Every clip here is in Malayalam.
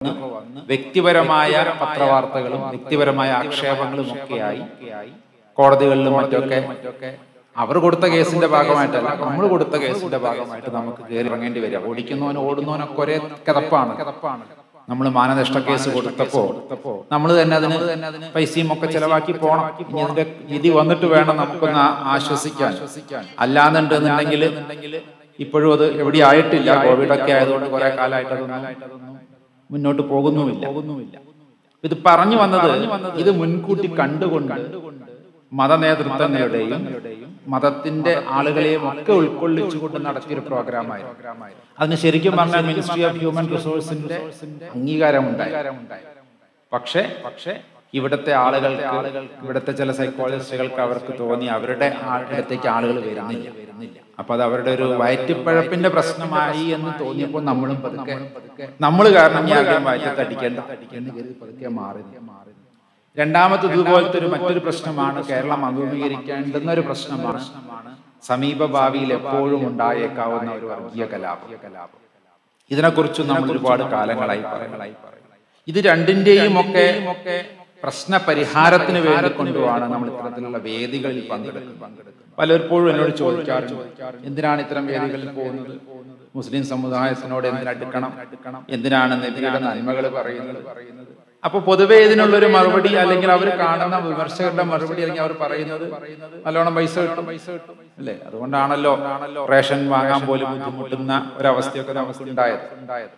വ്യക്തിപരമായ പത്രവാർത്തകളും വ്യക്തിപരമായ ആക്ഷേപങ്ങളും ഒക്കെയായി കോടതികളിലും മറ്റൊക്കെ അവർ കൊടുത്ത കേസിന്റെ ഭാഗമായിട്ടല്ല നമ്മൾ കൊടുത്ത കേസിന്റെ ഭാഗമായിട്ട് നമുക്ക് കയറി ഇറങ്ങേണ്ടി വരിക ഓടിക്കുന്നവനും ഓടുന്നവനൊക്കെ ഒരേ കിതപ്പാണ് കിതപ്പാണ് നമ്മൾ മാനനഷ്ട കേസ് കൊടുത്തപ്പോ നമ്മൾ തന്നെ അതിന് പൈസയും ഒക്കെ ചെലവാക്കി പോണം ഇനി അതിന്റെ വിധി വന്നിട്ട് വേണം നമുക്കൊന്ന് ആ- ആശ്വസിക്കാൻ അല്ലാന്നുണ്ടെന്നുണ്ടെങ്കിൽ ഇപ്പോഴും അത് എവിടെ ആയിട്ടില്ല കോവിഡ് ഒക്കെ ആയതുകൊണ്ട് കുറെ കാലമായിട്ട് അതൊന്നും മുന്നോട്ട് പോകുന്നുമില്ല പോകുന്നുമില്ല ഇത് പറഞ്ഞു വന്നത് ഇത് മുൻകൂട്ടി കണ്ടുകൊണ്ട് മത നേതൃത്വങ്ങളുടെയും മതത്തിന്റെ ആളുകളെയും ഒക്കെ ഉൾക്കൊള്ളിച്ചുകൊണ്ട് നടത്തിയൊരു പ്രോഗ്രാമായിരുന്നു അതിന് ശരിക്കും പറഞ്ഞാൽ മിനിസ്ട്രി ഓഫ് ഹ്യൂമൻ റിസോഴ്സിന്റെ അംഗീകാരമുണ്ടായി പക്ഷേ പക്ഷേ ഇവിടുത്തെ ആളുകൾക്ക് ഇവിടുത്തെ ചില സൈക്കോളജിസ്റ്റുകൾക്ക് അവർക്ക് തോന്നി അവരുടെ അടുത്തേക്ക് ആളുകൾ വരുന്നില്ല വരുന്നില്ല അപ്പൊ അത് അവരുടെ ഒരു വയറ്റിപ്പഴപ്പിന്റെ പ്രശ്നമായി എന്ന് തോന്നിയപ്പോൾ നമ്മളും പതുക്കെ നമ്മൾ കാരണം ഈ ആഗ്രഹം വയറ്റത്ത് അടിക്കേണ്ട അടിക്കേണ്ട കരുതി പതുക്കെ മാറി മാറി രണ്ടാമത്തെ ഇതുപോലത്തെ ഒരു മറ്റൊരു പ്രശ്നമാണ് കേരളം അഭിമുഖീകരിക്കേണ്ടുന്ന ഒരു പ്രശ്നമാണ് സമീപ ഭാവിയിൽ എപ്പോഴും ഉണ്ടായേക്കാവുന്ന ഒരു വർഗീയ കലാപം കലാപം ഇതിനെക്കുറിച്ച് നമ്മൾ ഒരുപാട് കാലങ്ങളായി പറയുന്നതായി പറയുന്നത് ഇത് രണ്ടിന്റെയും ഒക്കെ ഒക്കെ പ്രശ്ന പരിഹാരത്തിന് വേണ്ടി കൊണ്ടുമാണ് നമ്മൾ ഇത്തരത്തിലുള്ള വേദികളിൽ പങ്കെടുക്കുന്നത് പലപ്പോഴും എന്നോട് ചോദിക്കാറുണ്ട് എന്തിനാണ് ഇത്തരം വേദികളിൽ പോകുന്നത് മുസ്ലിം സമുദായത്തിനോട് എന്തിനടുക്കണം എന്തിനാണ് നബിയുടെ നന്മകൾ പറയുന്നത് പറയുന്നത് അപ്പൊ പൊതുവെ ഇതിനുള്ളൊരു മറുപടി അല്ലെങ്കിൽ അവർ കാണുന്ന വിമർശകരുടെ മറുപടി അല്ലെങ്കിൽ അവർ പറയുന്നത് നല്ലോണം പൈസ കിട്ടും പൈസ കിട്ടും അല്ലേ അതുകൊണ്ടാണല്ലോ റേഷൻ വാങ്ങാൻ പോലും ബുദ്ധിമുട്ടുന്ന ഒരവസ്ഥയൊക്കെ നമുക്ക് ഉണ്ടായത് ഉണ്ടായത്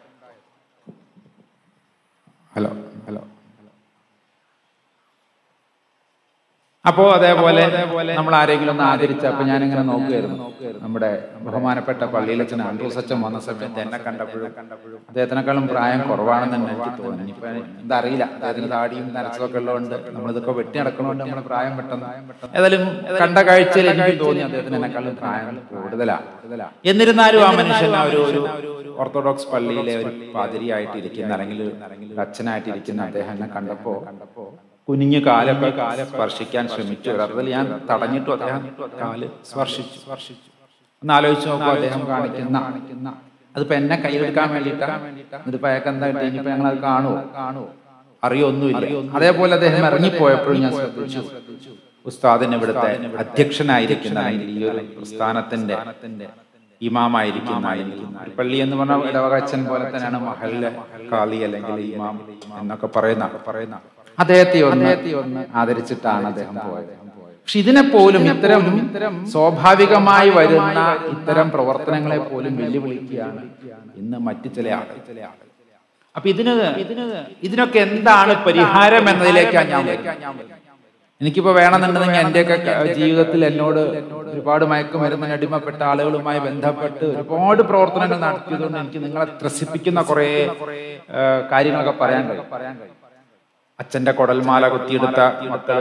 ഹലോ ഹലോ അപ്പോ അതേപോലെ നമ്മൾ ആരെങ്കിലും ഒന്ന് ആദരിച്ച അപ്പൊ ഞാൻ ഇങ്ങനെ നോക്കുമായിരുന്നു നമ്മുടെ ബഹുമാനപ്പെട്ട പള്ളിയിലച്ഛൻ ആൻഡ്രൂസ് അച്ഛൻ വന്ന സമയത്ത് എന്നെ കണ്ടപ്പോഴും അദ്ദേഹത്തിനേക്കാളും പ്രായം കുറവാണെന്ന് തന്നെ എനിക്ക് തോന്നി ഇനിയിപ്പോ എന്താ അറിയില്ല അദ്ദേഹത്തിന് താടിയും നരച്ചതൊക്കെ ഉള്ളതുകൊണ്ട് നമ്മളിതൊക്കെ വെട്ടി നടക്കണോണ്ട് നമ്മുടെ പ്രായം പെട്ടെന്ന് ഏതായാലും കണ്ട കാഴ്ചയിൽ എനിക്ക് തോന്നി അദ്ദേഹത്തിന് എന്നെക്കാളും പ്രായം കൂടുതലാണ് എന്നിരുന്നാലും ആ മനുഷ്യൻ ആ ഒരു ഒരു ഓർത്തഡോക്സ് പള്ളിയിലെ ഒരു പാതിരിയായിട്ട് ഇരിക്കുന്ന അല്ലെങ്കിൽ ഒരു അച്ഛനായിട്ട് ഇരിക്കുന്ന അദ്ദേഹം എന്നെ കണ്ടപ്പോ കണ്ടപ്പോ കുനിഞ്ഞു കാലൊക്കെ കാല സ്പർശിക്കാൻ ശ്രമിച്ചു യഥാർത്ഥത്തിൽ ഞാൻ തടഞ്ഞിട്ടു അദ്ദേഹം കാല് സ്പർശിച്ചു സ്പർശിച്ചു ഒന്ന് ആലോചിച്ച് നോക്കുമ്പോൾ അദ്ദേഹം കാണിക്കുന്ന അതിപ്പോ എന്നെ കയ്യിലെടുക്കാൻ വേണ്ടിയിട്ടാ ഇതിപ്പോ അയാൾക്ക് എന്താ കിട്ടി ഇനിയിപ്പോ ഞങ്ങൾ അത് കാണുമോ കാണുമോ അറിയൊന്നുമില്ല അതേപോലെ അദ്ദേഹം ഇറങ്ങിപ്പോയപ്പോഴും ഞാൻ ശ്രദ്ധിച്ചു ഉസ്താദിന് ഇവിടുത്തെ അധ്യക്ഷനായിരിക്കുന്ന അല്ലെങ്കിൽ ഈ ഒരു പ്രസ്ഥാനത്തിന്റെ ഇമാമായിരിക്കുന്ന ഒരു പള്ളി എന്ന് പറഞ്ഞാൽ ഇടവകച്ചൻ പോലെ തന്നെയാണ് മഹല്ലെ കാളി അല്ലെങ്കിൽ ഇമാം എന്നൊക്കെ പറയുന്ന പറയുന്ന അദ്ദേഹത്തെ ഒന്ന് ഒന്ന് ആദരിച്ചിട്ടാണ് അദ്ദേഹം പോയത് പക്ഷെ ഇതിനെ പോലും ഇത്തരം ഇത്തരം സ്വാഭാവികമായി വരുന്ന ഇത്തരം പ്രവർത്തനങ്ങളെ പോലും വെല്ലുവിളിക്കുകയാണ് ഇന്ന് മറ്റു ചില ആളുകൾ ചില ആളുകൾ അപ്പൊ ഇതിന് ഇതിന് ഇതിനൊക്കെ എന്താണ് പരിഹാരം എന്നതിലേക്കാണ് ഞാൻ വരുന്നത്. എനിക്കിപ്പോ വേണമെന്നുണ്ടെങ്കിൽ എന്റെയൊക്കെ ക- ജീവിതത്തിൽ എന്നോട് ഒരുപാട് മയക്കുമരുന്നിന് അടിമപ്പെട്ട ആളുകളുമായി ബന്ധപ്പെട്ട് ഒരുപാട് പ്രവർത്തനങ്ങൾ നടത്തിയതുകൊണ്ട് എനിക്ക് നിങ്ങളെ ത്രസിപ്പിക്കുന്ന കുറെ ആ, കാര്യങ്ങളൊക്കെ പറയാൻ കഴിയും പറയാൻ കഴിയും അച്ഛന്റെ കൊടൽമാല കുത്തിയെടുത്ത മക്കള്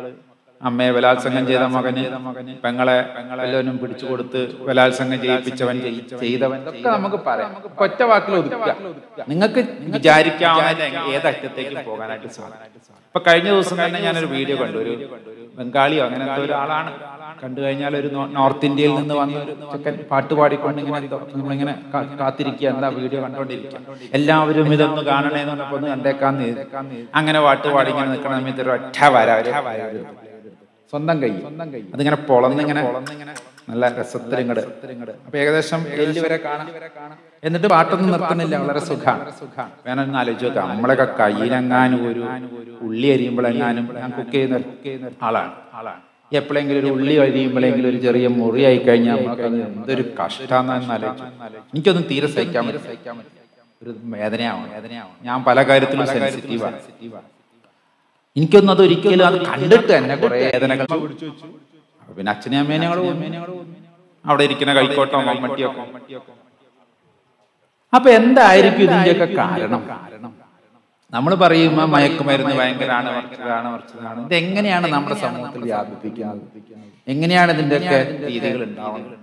അമ്മയെ ബലാത്സംഗം ചെയ്ത മകന് പെങ്ങളെ വല്ലവനും പിടിച്ചു കൊടുത്ത് ബലാത്സംഗം ചെയ്യിപ്പിച്ചവൻ ചെയ്- ചെയ്തവൻ ഇതൊക്കെ നമുക്ക് പറയാം നമുക്ക് ഒറ്റ വാക്കിൽ ഒതുക്കുക നിങ്ങൾക്ക് വിചാരിക്കാവുന്ന ഏത് അറ്റത്തേക്ക് പോകാനായിട്ട് സാധിക്കും ഇപ്പൊ കഴിഞ്ഞ ദിവസം തന്നെ ഞാനൊരു വീഡിയോ കണ്ടു ഒരു ബംഗാളിയോ അങ്ങനത്തെ ഒരാളാണ് കണ്ടു കഴിഞ്ഞാൽ ഒരു നോ- നോർത്ത് ഇന്ത്യയിൽ നിന്ന് വന്ന ഒരു ചെക്കൻ പാട്ട് പാടിക്കൊണ്ട് ഇങ്ങനെ എന്തോ നമ്മളിങ്ങനെ കാ- കാത്തിരിക്കുക എന്താ വീഡിയോ കണ്ടോണ്ടിരിക്കുക എല്ലാവരും ഇതൊന്ന് കാണണേ എന്ന് പറഞ്ഞപ്പോ ഒന്ന് കണ്ടേക്കാന്ന് കരുതി. അങ്ങനെ പാട്ട് പാടി ഇങ്ങനെ നിൽക്കണ സമയത്ത് ഒരു ഒറ്റ വര ഒരു സ്വന്തം കൈ സ്വന്തം കൈ അതിങ്ങനെ പൊളന്നിങ്ങനെ നല്ല രസത്തിലിങ്ങട് അപ്പൊ ഏകദേശം എല്ല് വരെ കാണാം എന്നിട്ട് പാട്ടൊന്നും നിർത്തുന്നില്ല വളരെ സുഖാണ് വേണമെന്ന് ആലോചിച്ച് നോക്കാം നമ്മളൊക്കെ കയ്യിലെങ്ങാനും ഒരു ഉള്ളി അരിയുമ്പോഴെങ്ങാനും ഞാൻ കുക്ക് ചെയ്യുന്ന കുക്ക് ചെയ്യുന്ന ആളാണ് ആളാണ് എപ്പോഴെങ്കിലും ഒരു ഉള്ളി അരിയുമ്പോഴെങ്കിലും ഒരു ചെറിയ മുറി ആയി കഴിഞ്ഞാൽ നമുക്ക് എന്തൊരു കഷ്ടാന്ന് ആലോചിച്ചു എനിക്കൊന്നും തീരെ സഹിക്കാൻ പറ്റും സഹിക്കാൻ പറ്റില്ല ഒരു വേദനയാവും വേദനയാവും ഞാൻ പല കാര്യത്തിലും സെൻസിറ്റീവാണ് എനിക്കൊന്നും അത് ഒരിക്കലും അത് കണ്ടിട്ട് തന്നെ കുറെ വേദനകൾ പിടിച്ചു വെച്ചു അപ്പൊ പിന്നെ അച്ഛനെ അമ്മേനെ ഞങ്ങൾ അവിടെ ഇരിക്കുന്ന കൈക്കോട്ടോ മമ്മട്ടിയൊക്കെ അപ്പൊ എന്തായിരിക്കും ഇതിന്റെയൊക്കെ കാരണം കാരണം നമ്മൾ പറയും ആ മയക്കുമരുന്ന് ഭയങ്കരമാണ് മറിച്ചതാണ് മറിച്ചതാണ് ഇത് എങ്ങനെയാണ് നമ്മുടെ സമൂഹത്തിൽ വ്യാപിപ്പിക്കുന്നത് എങ്ങനെയാണ് ഇതിന്റെയൊക്കെ രീതികൾ ഉണ്ടാവുന്നത്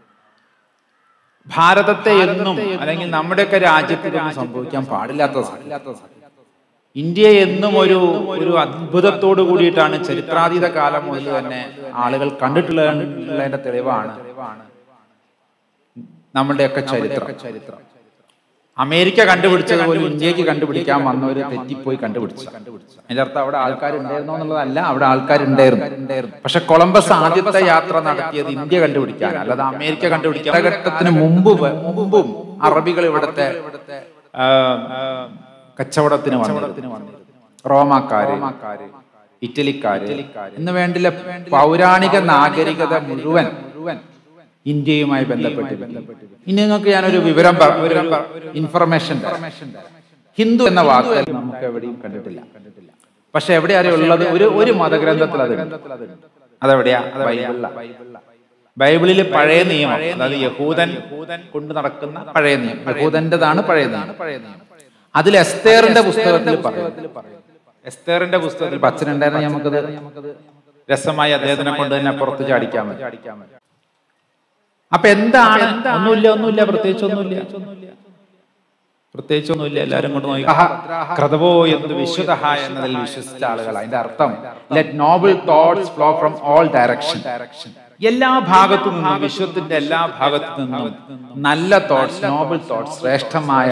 ഭാരതത്തെ എന്നും അല്ലെങ്കിൽ നമ്മുടെയൊക്കെ രാജ്യത്ത് ഇതൊന്നും സംഭവിക്കാൻ പാടില്ലാത്ത സാ- ഇന്ത്യ എന്നും ഒരു ഒരു അത്ഭുതത്തോടു കൂടിയിട്ടാണ് ചരിത്രാതീത കാലം മുതൽ തന്നെ ആളുകൾ കണ്ടിട്ടുള്ളതിന്റെ തെളിവാണ് നമ്മുടെയൊക്കെ ചരിത്രം ചരിത്രം അമേരിക്ക കണ്ടുപിടിച്ചത് പോലും ഇന്ത്യക്ക് കണ്ടുപിടിക്കാൻ വന്നവര് തെറ്റിപ്പോയി കണ്ടുപിടിച്ചു അതിന്റെ അർത്ഥം അവിടെ ആൾക്കാരുണ്ടായിരുന്നോ എന്നുള്ളതല്ല അവിടെ ആൾക്കാരുണ്ടായിരുന്നു പക്ഷെ കൊളംബസ് ആദ്യത്തെ യാത്ര നടത്തിയത് ഇന്ത്യ കണ്ടുപിടിക്കാൻ അല്ലാതെ അമേരിക്ക കണ്ടുപിടിക്കാൻ കാലഘട്ടത്തിന് മുമ്പ് വ- മുമ്പും അറബികൾ ഇവിടുത്തെ ആ, കച്ചവടത്തിന് വന്നിരുന്നു റോമാക്കാര് ഇറ്റലിക്കാര് എന്ന് വേണ്ടില്ല പൗരാണിക നാഗരികത മുഴുവൻ ഇന്ത്യയുമായി ബന്ധപ്പെട്ടിരിക്കുന്നു ഇനി നിങ്ങൾക്ക് ഞാനൊരു വിവരം പ- ഒരു ഇൻഫർമേഷൻ ഹിന്ദു എന്ന വാക്ക് നമുക്ക് എവിടെയും കണ്ടിട്ടില്ല പക്ഷെ എവിടെയാണ് ഉള്ളത് ഒരു ഒരു മതഗ്രന്ഥത്തിൽ അത് അതെവിടെയാ ബൈബിളിലാ ബൈബിളിൽ പഴയ നിയമം അതായത് യഹൂദൻ കൊണ്ട് നടക്കുന്ന പഴയ നിയമം യഹൂദന്റേതാണ് പഴയ നിയമം അതിൽ എസ്തേറിന്റെ പുസ്തകത്തിൽ പറയും എസ്തേറിന്റെ പുസ്തകത്തിൽ പച്ചനുണ്ടായിരുന്ന നമുക്കത് രസമായി അദ്ദേഹത്തിനെ കൊണ്ട് തന്നെ പുറത്ത് ചാടിക്കാൻ പറ്റും അപ്പൊ എന്താണ് ഒന്നുമില്ല ഒന്നുമില്ല പ്രത്യേകിച്ച് ഒന്നുമില്ല പ്രത്യേകിച്ച് ഒന്നുമില്ല എല്ലാരും കൊണ്ട് നോക്കി ക്രതവോ എന്ന് വിശുദ്ധ എന്നതിൽ വിശ്വസിച്ച ആളുകൾ അതിന്റെ അർത്ഥം let noble thoughts flow from all direction എല്ലാ ഭാഗത്തു നിന്നും വിശ്വത്തിന്റെ എല്ലാ ഭാഗത്തു നിന്നും നല്ല തോട്ട്സ് നോബിൾ തോട്ട്സ് ശ്രേഷ്ഠമായ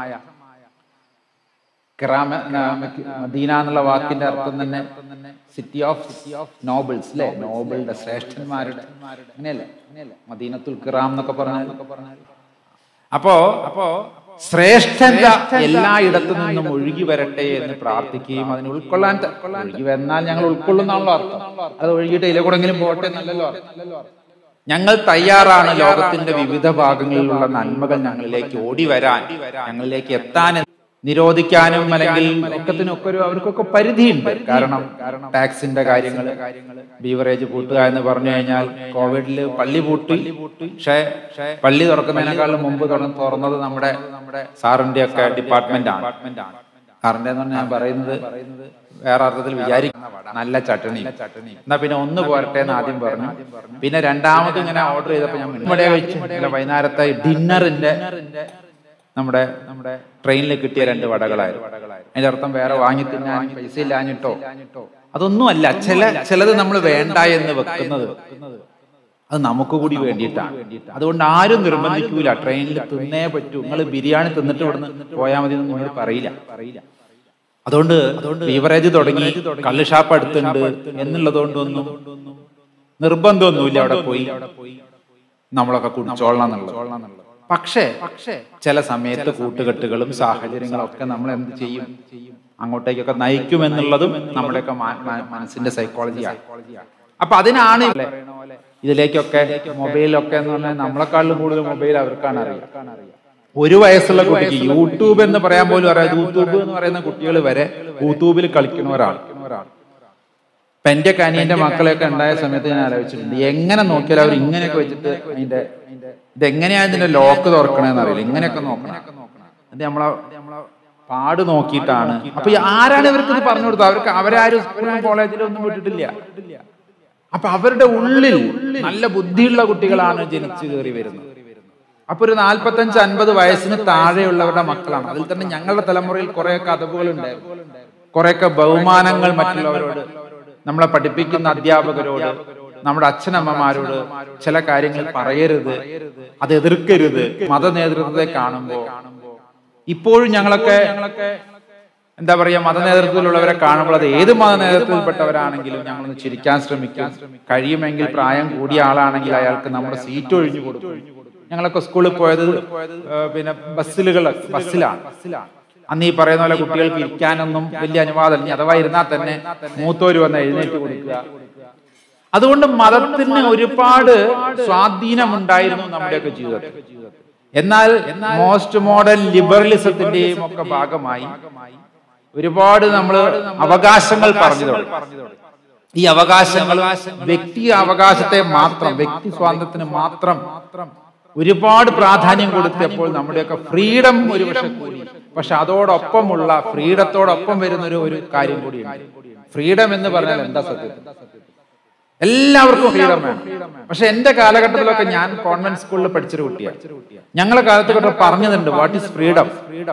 ഗ്രാമ മദീന എന്നുള്ള വാക്കിന്റെ അർത്ഥം തന്നെ city of city of nobles അല്ലെ നോബിളുടെ ശ്രേഷ്ഠന്മാരുടെ അങ്ങനെയല്ലേ മദീനത്തുൽ കിറാം എന്നൊക്കെ പറഞ്ഞാൽ അപ്പോ അപ്പോ ശ്രേഷ്ഠത എല്ലായിടത്തു നിന്നും ഒഴുകി വരട്ടെ എന്ന് പ്രാർത്ഥിക്കുകയും അതിന് ഉൾക്കൊള്ളാൻ ത- ഒഴുകി വന്നാൽ ഞങ്ങൾ ഉൾക്കൊള്ളുന്നാണല്ലോ അർത്ഥം അത് ഒഴുകിയിട്ട് ഇതിലെ കൂടെങ്കിലും പോട്ടെ എന്നല്ലല്ലോ അർത്ഥം ഞങ്ങൾ തയ്യാറാണ് ലോകത്തിന്റെ വിവിധ ഭാഗങ്ങളിലുള്ള നന്മകൾ ഞങ്ങളിലേക്ക് ഓടി വരാൻ ഞങ്ങളിലേക്ക് എത്താൻ നിരോധിക്കാനും അല്ലെങ്കിൽ ഒക്കത്തിനൊക്കെ ഒരു അവർക്കൊക്കെ പരിധിയുണ്ട് കാരണം ടാക്സിന്റെ കാര്യങ്ങൾ ബീവറേജ് പൂട്ടുക എന്ന് പറഞ്ഞു കഴിഞ്ഞാൽ കോവിഡില് പള്ളി പൂട്ടി പക്ഷേ പള്ളി തുറക്കുന്നതിനേക്കാളും മുമ്പ് തുറ- തുറന്നത് നമ്മുടെ നമ്മുടെ സാറിന്റെ ഒക്കെ ഡിപ്പാർട്ട്മെന്റ് ആണ് സാറിന്റെ എന്ന് പറഞ്ഞാൽ ഞാൻ പറയുന്നത് വേറെ അർത്ഥത്തിൽ വിചാരിക്കുന്ന നല്ല ചട്ടണി എന്നാ പിന്നെ ഒന്ന് പോരട്ടെ എന്ന് ആദ്യം പറഞ്ഞു പിന്നെ രണ്ടാമത് ഇങ്ങനെ ഓർഡർ ചെയ്തപ്പോ ഞാൻ ഇവിടെ വെച്ച് ഇന്നലെ വൈകുന്നേരത്തെ ഡിന്നറിന്റെ നമ്മുടെ നമ്മുടെ ട്രെയിനിൽ കിട്ടിയ രണ്ട് വടകളായിരുന്നു അതിന്റെ അർത്ഥം വേറെ വാങ്ങി തിന്നാൻ പൈസ ഇല്ലാഞ്ഞിട്ടോ അതൊന്നുമല്ല ചില ചിലത് നമ്മൾ വേണ്ട എന്ന് വെക്കുന്നത് അത് നമുക്ക് കൂടി വേണ്ടിയിട്ടാണ് അതുകൊണ്ട് ആരും നിർബന്ധിക്കൂല ട്രെയിനിൽ തിന്നേ പറ്റൂ നിങ്ങൾ ബിരിയാണി തിന്നിട്ട് ഇവിടുന്ന് പോയാൽ മതി എന്ന് നിങ്ങൾ പറയില്ല അതുകൊണ്ട് ബീവറേജ് തുടങ്ങി കള്ള് ഷാപ്പ് അടുത്തുണ്ട് എന്നുള്ളത് കൊണ്ടൊന്നും നിർബന്ധമൊന്നുമില്ല അവിടെ പോയി നമ്മളൊക്കെ കുടിച്ചോളണം എന്നുള്ളത് പക്ഷേ ചില സമയത്ത് കൂട്ടുകെട്ടുകളും സാഹചര്യങ്ങളും ഒക്കെ നമ്മൾ എന്ത് ചെയ്യും അങ്ങോട്ടേക്കൊക്കെ നയിക്കുമെന്നുള്ളതും നമ്മുടെയൊക്കെ മാ- മാ- മനസ്സിന്റെ സൈക്കോളജിയാണ് അപ്പൊ അതിനാണ് ഇവിടെ ഇതിലേക്കൊക്കെ മൊബൈലൊക്കെ എന്ന് പറഞ്ഞാൽ നമ്മളെക്കാളും കൂടുതൽ മൊബൈൽ അവർക്കാണ് അറിയാം ഒരു വയസ്സുള്ള കുട്ടിക്ക് യൂട്യൂബ് എന്ന് പറയാൻ പോലും അറിയാം യൂട്യൂബ് എന്ന് പറയുന്ന കുട്ടികൾ വരെ യൂട്യൂബിൽ കളിക്കുന്നവരാണ് ഇപ്പൊ എന്റെ കനിയന്റെ മക്കളെയൊക്കെ ഉണ്ടായ സമയത്ത് ഞാൻ ആലോചിച്ചിട്ടുണ്ട് എങ്ങനെ നോക്കിയാലും അവർ ഇങ്ങനെയൊക്കെ വെച്ചിട്ട് അതിന്റെ ഇതെങ്ങനെയാ ഇതിന്റെ ലോക്ക് തുറക്കണേന്ന് അറിയില്ല ഇങ്ങനെയൊക്കെ നോക്കണം അത് നമ്മളെ പാട് നോക്കിയിട്ടാണ് അപ്പൊ ഈ ആരാണ് ഇവർക്ക് ഇത് പറഞ്ഞു കൊടുത്തത് അവർക്ക് അവരാരും സ്കൂളിലും കോളേജിലും ഒന്നും വിട്ടിട്ടില്ല അപ്പൊ അവരുടെ ഉള്ളിൽ നല്ല ബുദ്ധിയുള്ള കുട്ടികളാണ് ജനിച്ചു കയറി വരുന്നത് അപ്പൊ ഒരു നാല്പത്തഞ്ച് അൻപത് വയസ്സിന് താഴെയുള്ളവരുടെ മക്കളാണ് അതിൽ തന്നെ ഞങ്ങളുടെ തലമുറയിൽ കുറെ കഥകൾ ഉണ്ടായിരുന്നു കുറെയൊക്കെ ബഹുമാനങ്ങൾ മറ്റുള്ളവരോട് നമ്മളെ പഠിപ്പിക്കുന്ന അധ്യാപകരോട് നമ്മുടെ അച്ഛനമ്മമാരോട് ചില കാര്യങ്ങൾ പറയരുത് അത് എതിർക്കരുത് മത നേതൃത്വത്തെ കാണുമ്പോൾ ഇപ്പോഴും ഞങ്ങളൊക്കെ എന്താ പറയാ മത നേതൃത്വത്തിലുള്ളവരെ കാണുമ്പോൾ അത് ഏത് മത നേതൃത്വത്തിൽപ്പെട്ടവരാണെങ്കിലും ഞങ്ങളൊന്ന് ചിരിക്കാൻ ശ്രമിക്കും കഴിയുമെങ്കിൽ പ്രായം കൂടിയ ആളാണെങ്കിൽ അയാൾക്ക് നമ്മുടെ സീറ്റ് ഒഴിഞ്ഞു കൊടുക്കും ഞങ്ങളൊക്കെ സ്കൂളിൽ പോയത് ഏ, പിന്നെ ബസ്സിലുകൾ ബസ്സിലാണ് അന്ന് ഈ പറയുന്ന പോലെ കുട്ടികൾക്ക് ഇരിക്കാനൊന്നും വലിയ അനുവാദം ഇനി അഥവാ ഇരുന്നാൽ തന്നെ മൂത്തോര് വന്ന് എഴുന്നേറ്റ് കൊടുക്കുക അതുകൊണ്ട് മതത്തിന് ഒരുപാട് സ്വാധീനമുണ്ടായിരുന്നു നമ്മുടെയൊക്കെ ജീവിതത്തിൽ എന്നാൽ മോസ്റ്റ് മോഡേൺ ലിബറലിസത്തിന്റെയും ഒക്കെ ഭാഗമായി ഒരുപാട് നമ്മൾ അവകാശങ്ങൾ പറഞ്ഞു തുടങ്ങി ഈ അവകാശങ്ങൾ വ്യക്തി അവകാശത്തെ മാത്രം വ്യക്തി സ്വാതന്ത്ര്യത്തിന് മാത്രം ഒരുപാട് പ്രാധാന്യം കൊടുത്തപ്പോൾ നമ്മുടെയൊക്കെ ഫ്രീഡം ഒരു പക്ഷെ കൂടി പക്ഷെ അതോടൊപ്പമുള്ള ഫ്രീഡത്തോടൊപ്പം വരുന്ന ഒരു ഒരു കാര്യം കൂടിയുണ്ട് ഫ്രീഡം എന്ന് പറഞ്ഞാൽ എന്താ സത്യത്തിൽ എല്ലാവർക്കും ഫ്രീഡം വേണം പക്ഷെ എന്റെ കാലഘട്ടത്തിലൊക്കെ ഞാൻ കോൺവെന്റ് സ്കൂളിൽ പഠിച്ചൊരു കുട്ടിയാണ് ഞങ്ങളെ കാലത്ത് കൊണ്ട് പറഞ്ഞതുണ്ട് വാട്ട് ഈസ് ഫ്രീഡം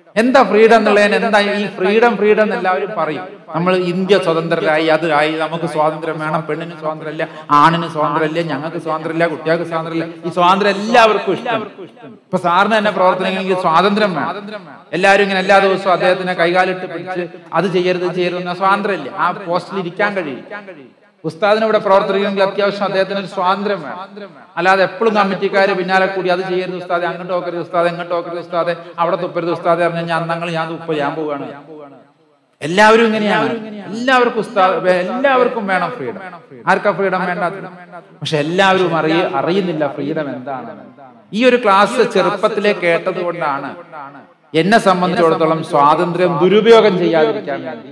എന്താ ഫ്രീഡം എന്നുള്ളതിന് എന്താ ഈ ഫ്രീഡം ഫ്രീഡം എന്ന് എല്ലാവരും പറയും നമ്മൾ ഇന്ത്യ സ്വതന്ത്രരായി അത് ആയി നമുക്ക് സ്വാതന്ത്ര്യം വേണം പെണ്ണിന് സ്വാതന്ത്ര്യമില്ല ആണിന് സ്വാതന്ത്ര്യമില്ല ഞങ്ങൾക്ക് സ്വാതന്ത്ര്യമില്ല കുട്ടികൾക്ക് സ്വാതന്ത്ര്യമില്ല ഈ സ്വാതന്ത്ര്യം എല്ലാവർക്കും ഇഷ്ടം ഇപ്പൊ സാറിന് തന്നെ പ്രവർത്തനങ്ങൾക്ക് സ്വാതന്ത്ര്യം വേണം എല്ലാവരും ഇങ്ങനെ എല്ലാ ദിവസവും അദ്ദേഹത്തിനെ കൈകാലിട്ട് പിടിച്ച് അത് ചെയ്യരുത് ഇത് ചെയ്യരുത് എന്ന സ്വാതന്ത്ര്യമില്ല ആ പോസ്റ്റിൽ ഇരിക്കാൻ കഴിയും ഉസ്താദിന് ഇവിടെ പ്രവർത്തിക്കണമെങ്കിൽ അത്യാവശ്യം അദ്ദേഹത്തിന് ഒരു സ്വാതന്ത്ര്യം വേണം അല്ലാതെ എപ്പോഴും കമ്മിറ്റിക്കാർ പിന്നാലെ കൂടി അത് ചെയ്യരുത് ഉസ്താദെ അങ്ങോട്ട് നോക്കരുത് ഉസ്താദെ എങ്ങോട്ട് നോക്കരുത് ഉസ്താദെ അവിടെ തുപ്പരുത് ഉസ്താദെ പറഞ്ഞു ഞാൻ അന്നങ്ങൾ ഞാൻ തുപ്പ ഞാൻ പോവുകയാണ് എല്ലാവരും ഇങ്ങനെയാണ് എല്ലാവർക്കും ഉസ്താദ് എല്ലാവർക്കും വേണം ഫ്രീഡം ആർക്കാ ഫ്രീഡം വേണ്ടാത്തത് പക്ഷെ എല്ലാവരും അറിയ അറിയുന്നില്ല ഫ്രീഡം എന്താണ് ഈ ഒരു ക്ലാസ് ചെറുപ്പത്തിലെ കേട്ടത് കൊണ്ടാണ് എന്നെ സംബന്ധിച്ചിടത്തോളം സ്വാതന്ത്ര്യം ദുരുപയോഗം ചെയ്യാതിരിക്കാൻ വേണ്ടി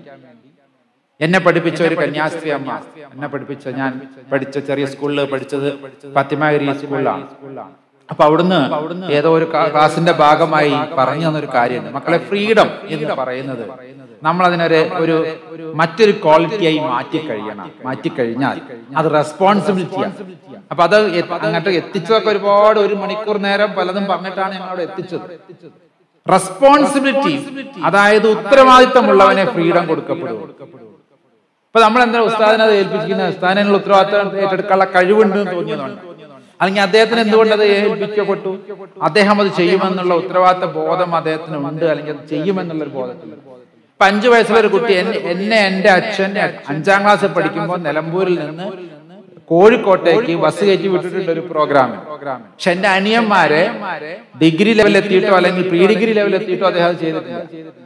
എന്നെ പഠിപ്പിച്ച ഒരു കന്യാസ്ത്രീ അമ്മ എന്നെ പഠിപ്പിച്ച ഞാൻ പഠിച്ച ചെറിയ സ്കൂളിൽ പഠിച്ചത് ഫത്തിമഗിരി സ്കൂളിലാണ് അപ്പൊ അവിടുന്ന് ഏതോ ഒരു ക്ലാ- ക്ലാസിന്റെ ഭാഗമായി പറഞ്ഞു തന്നൊരു കാര്യമുണ്ട് മക്കളെ ഫ്രീഡം എന്ന് പറയുന്നത് നമ്മൾ അതിനൊരു ഒരു മറ്റൊരു ക്വാളിറ്റിയായി മാറ്റി കഴിയണം മാറ്റി കഴിഞ്ഞാൽ അത് റെസ്പോൺസിബിലിറ്റിയാണ് അപ്പൊ അത് എ- അങ്ങോട്ട് എത്തിച്ചതൊക്കെ ഒരുപാട് ഒരു മണിക്കൂർ നേരം പലതും പറഞ്ഞിട്ടാണ് ഞങ്ങൾ അവിടെ എത്തിച്ചത് റെസ്പോൺസിബിലിറ്റി അതായത് ഉത്തരവാദിത്തമുള്ളവനെ ഫ്രീഡം കൊടുക്കപ്പെടും ഇപ്പൊ നമ്മൾ എന്താ ഉസ്താദിനെ അത് ഏൽപ്പിച്ചിരിക്കുന്നത് ഉസ്താദിനുള്ള ഉത്തരവാദിത്തം ഏറ്റെടുക്കാനുള്ള കഴിവുണ്ട് എന്ന് തോന്നിയതുകൊണ്ട് അല്ലെങ്കിൽ അദ്ദേഹത്തിന് എന്തുകൊണ്ട് അത് ഏൽപ്പിക്കപ്പെട്ടു അദ്ദേഹം അത് ചെയ്യുമെന്നുള്ള ഉത്തരവാദിത്ത ബോധം അദ്ദേഹത്തിന് ഉണ്ട് അല്ലെങ്കിൽ അത് ചെയ്യുമെന്നുള്ള ഒരു ബോധത്തിൽ ഇപ്പൊ അഞ്ചു വയസ്സുള്ള ഒരു കുട്ടി എന്നെ എന്നെ എന്റെ അച്ഛൻ അഞ്ചാം ക്ലാസ്സിൽ പഠിക്കുമ്പോൾ നിലമ്പൂരിൽ നിന്ന് കോഴിക്കോട്ടേക്ക് ബസ് കയറ്റി വിട്ടിട്ടുണ്ട് ഒരു പ്രോഗ്രാം പക്ഷെ എന്റെ അനിയന്മാരെ ഡിഗ്രി ലെവലിൽ എത്തിയിട്ടോ അല്ലെങ്കിൽ പ്രീ ഡിഗ്രി ലെവലിൽ എത്തിയിട്ടോ അദ്ദേഹം അത് ചെയ്തിട്ടില്ല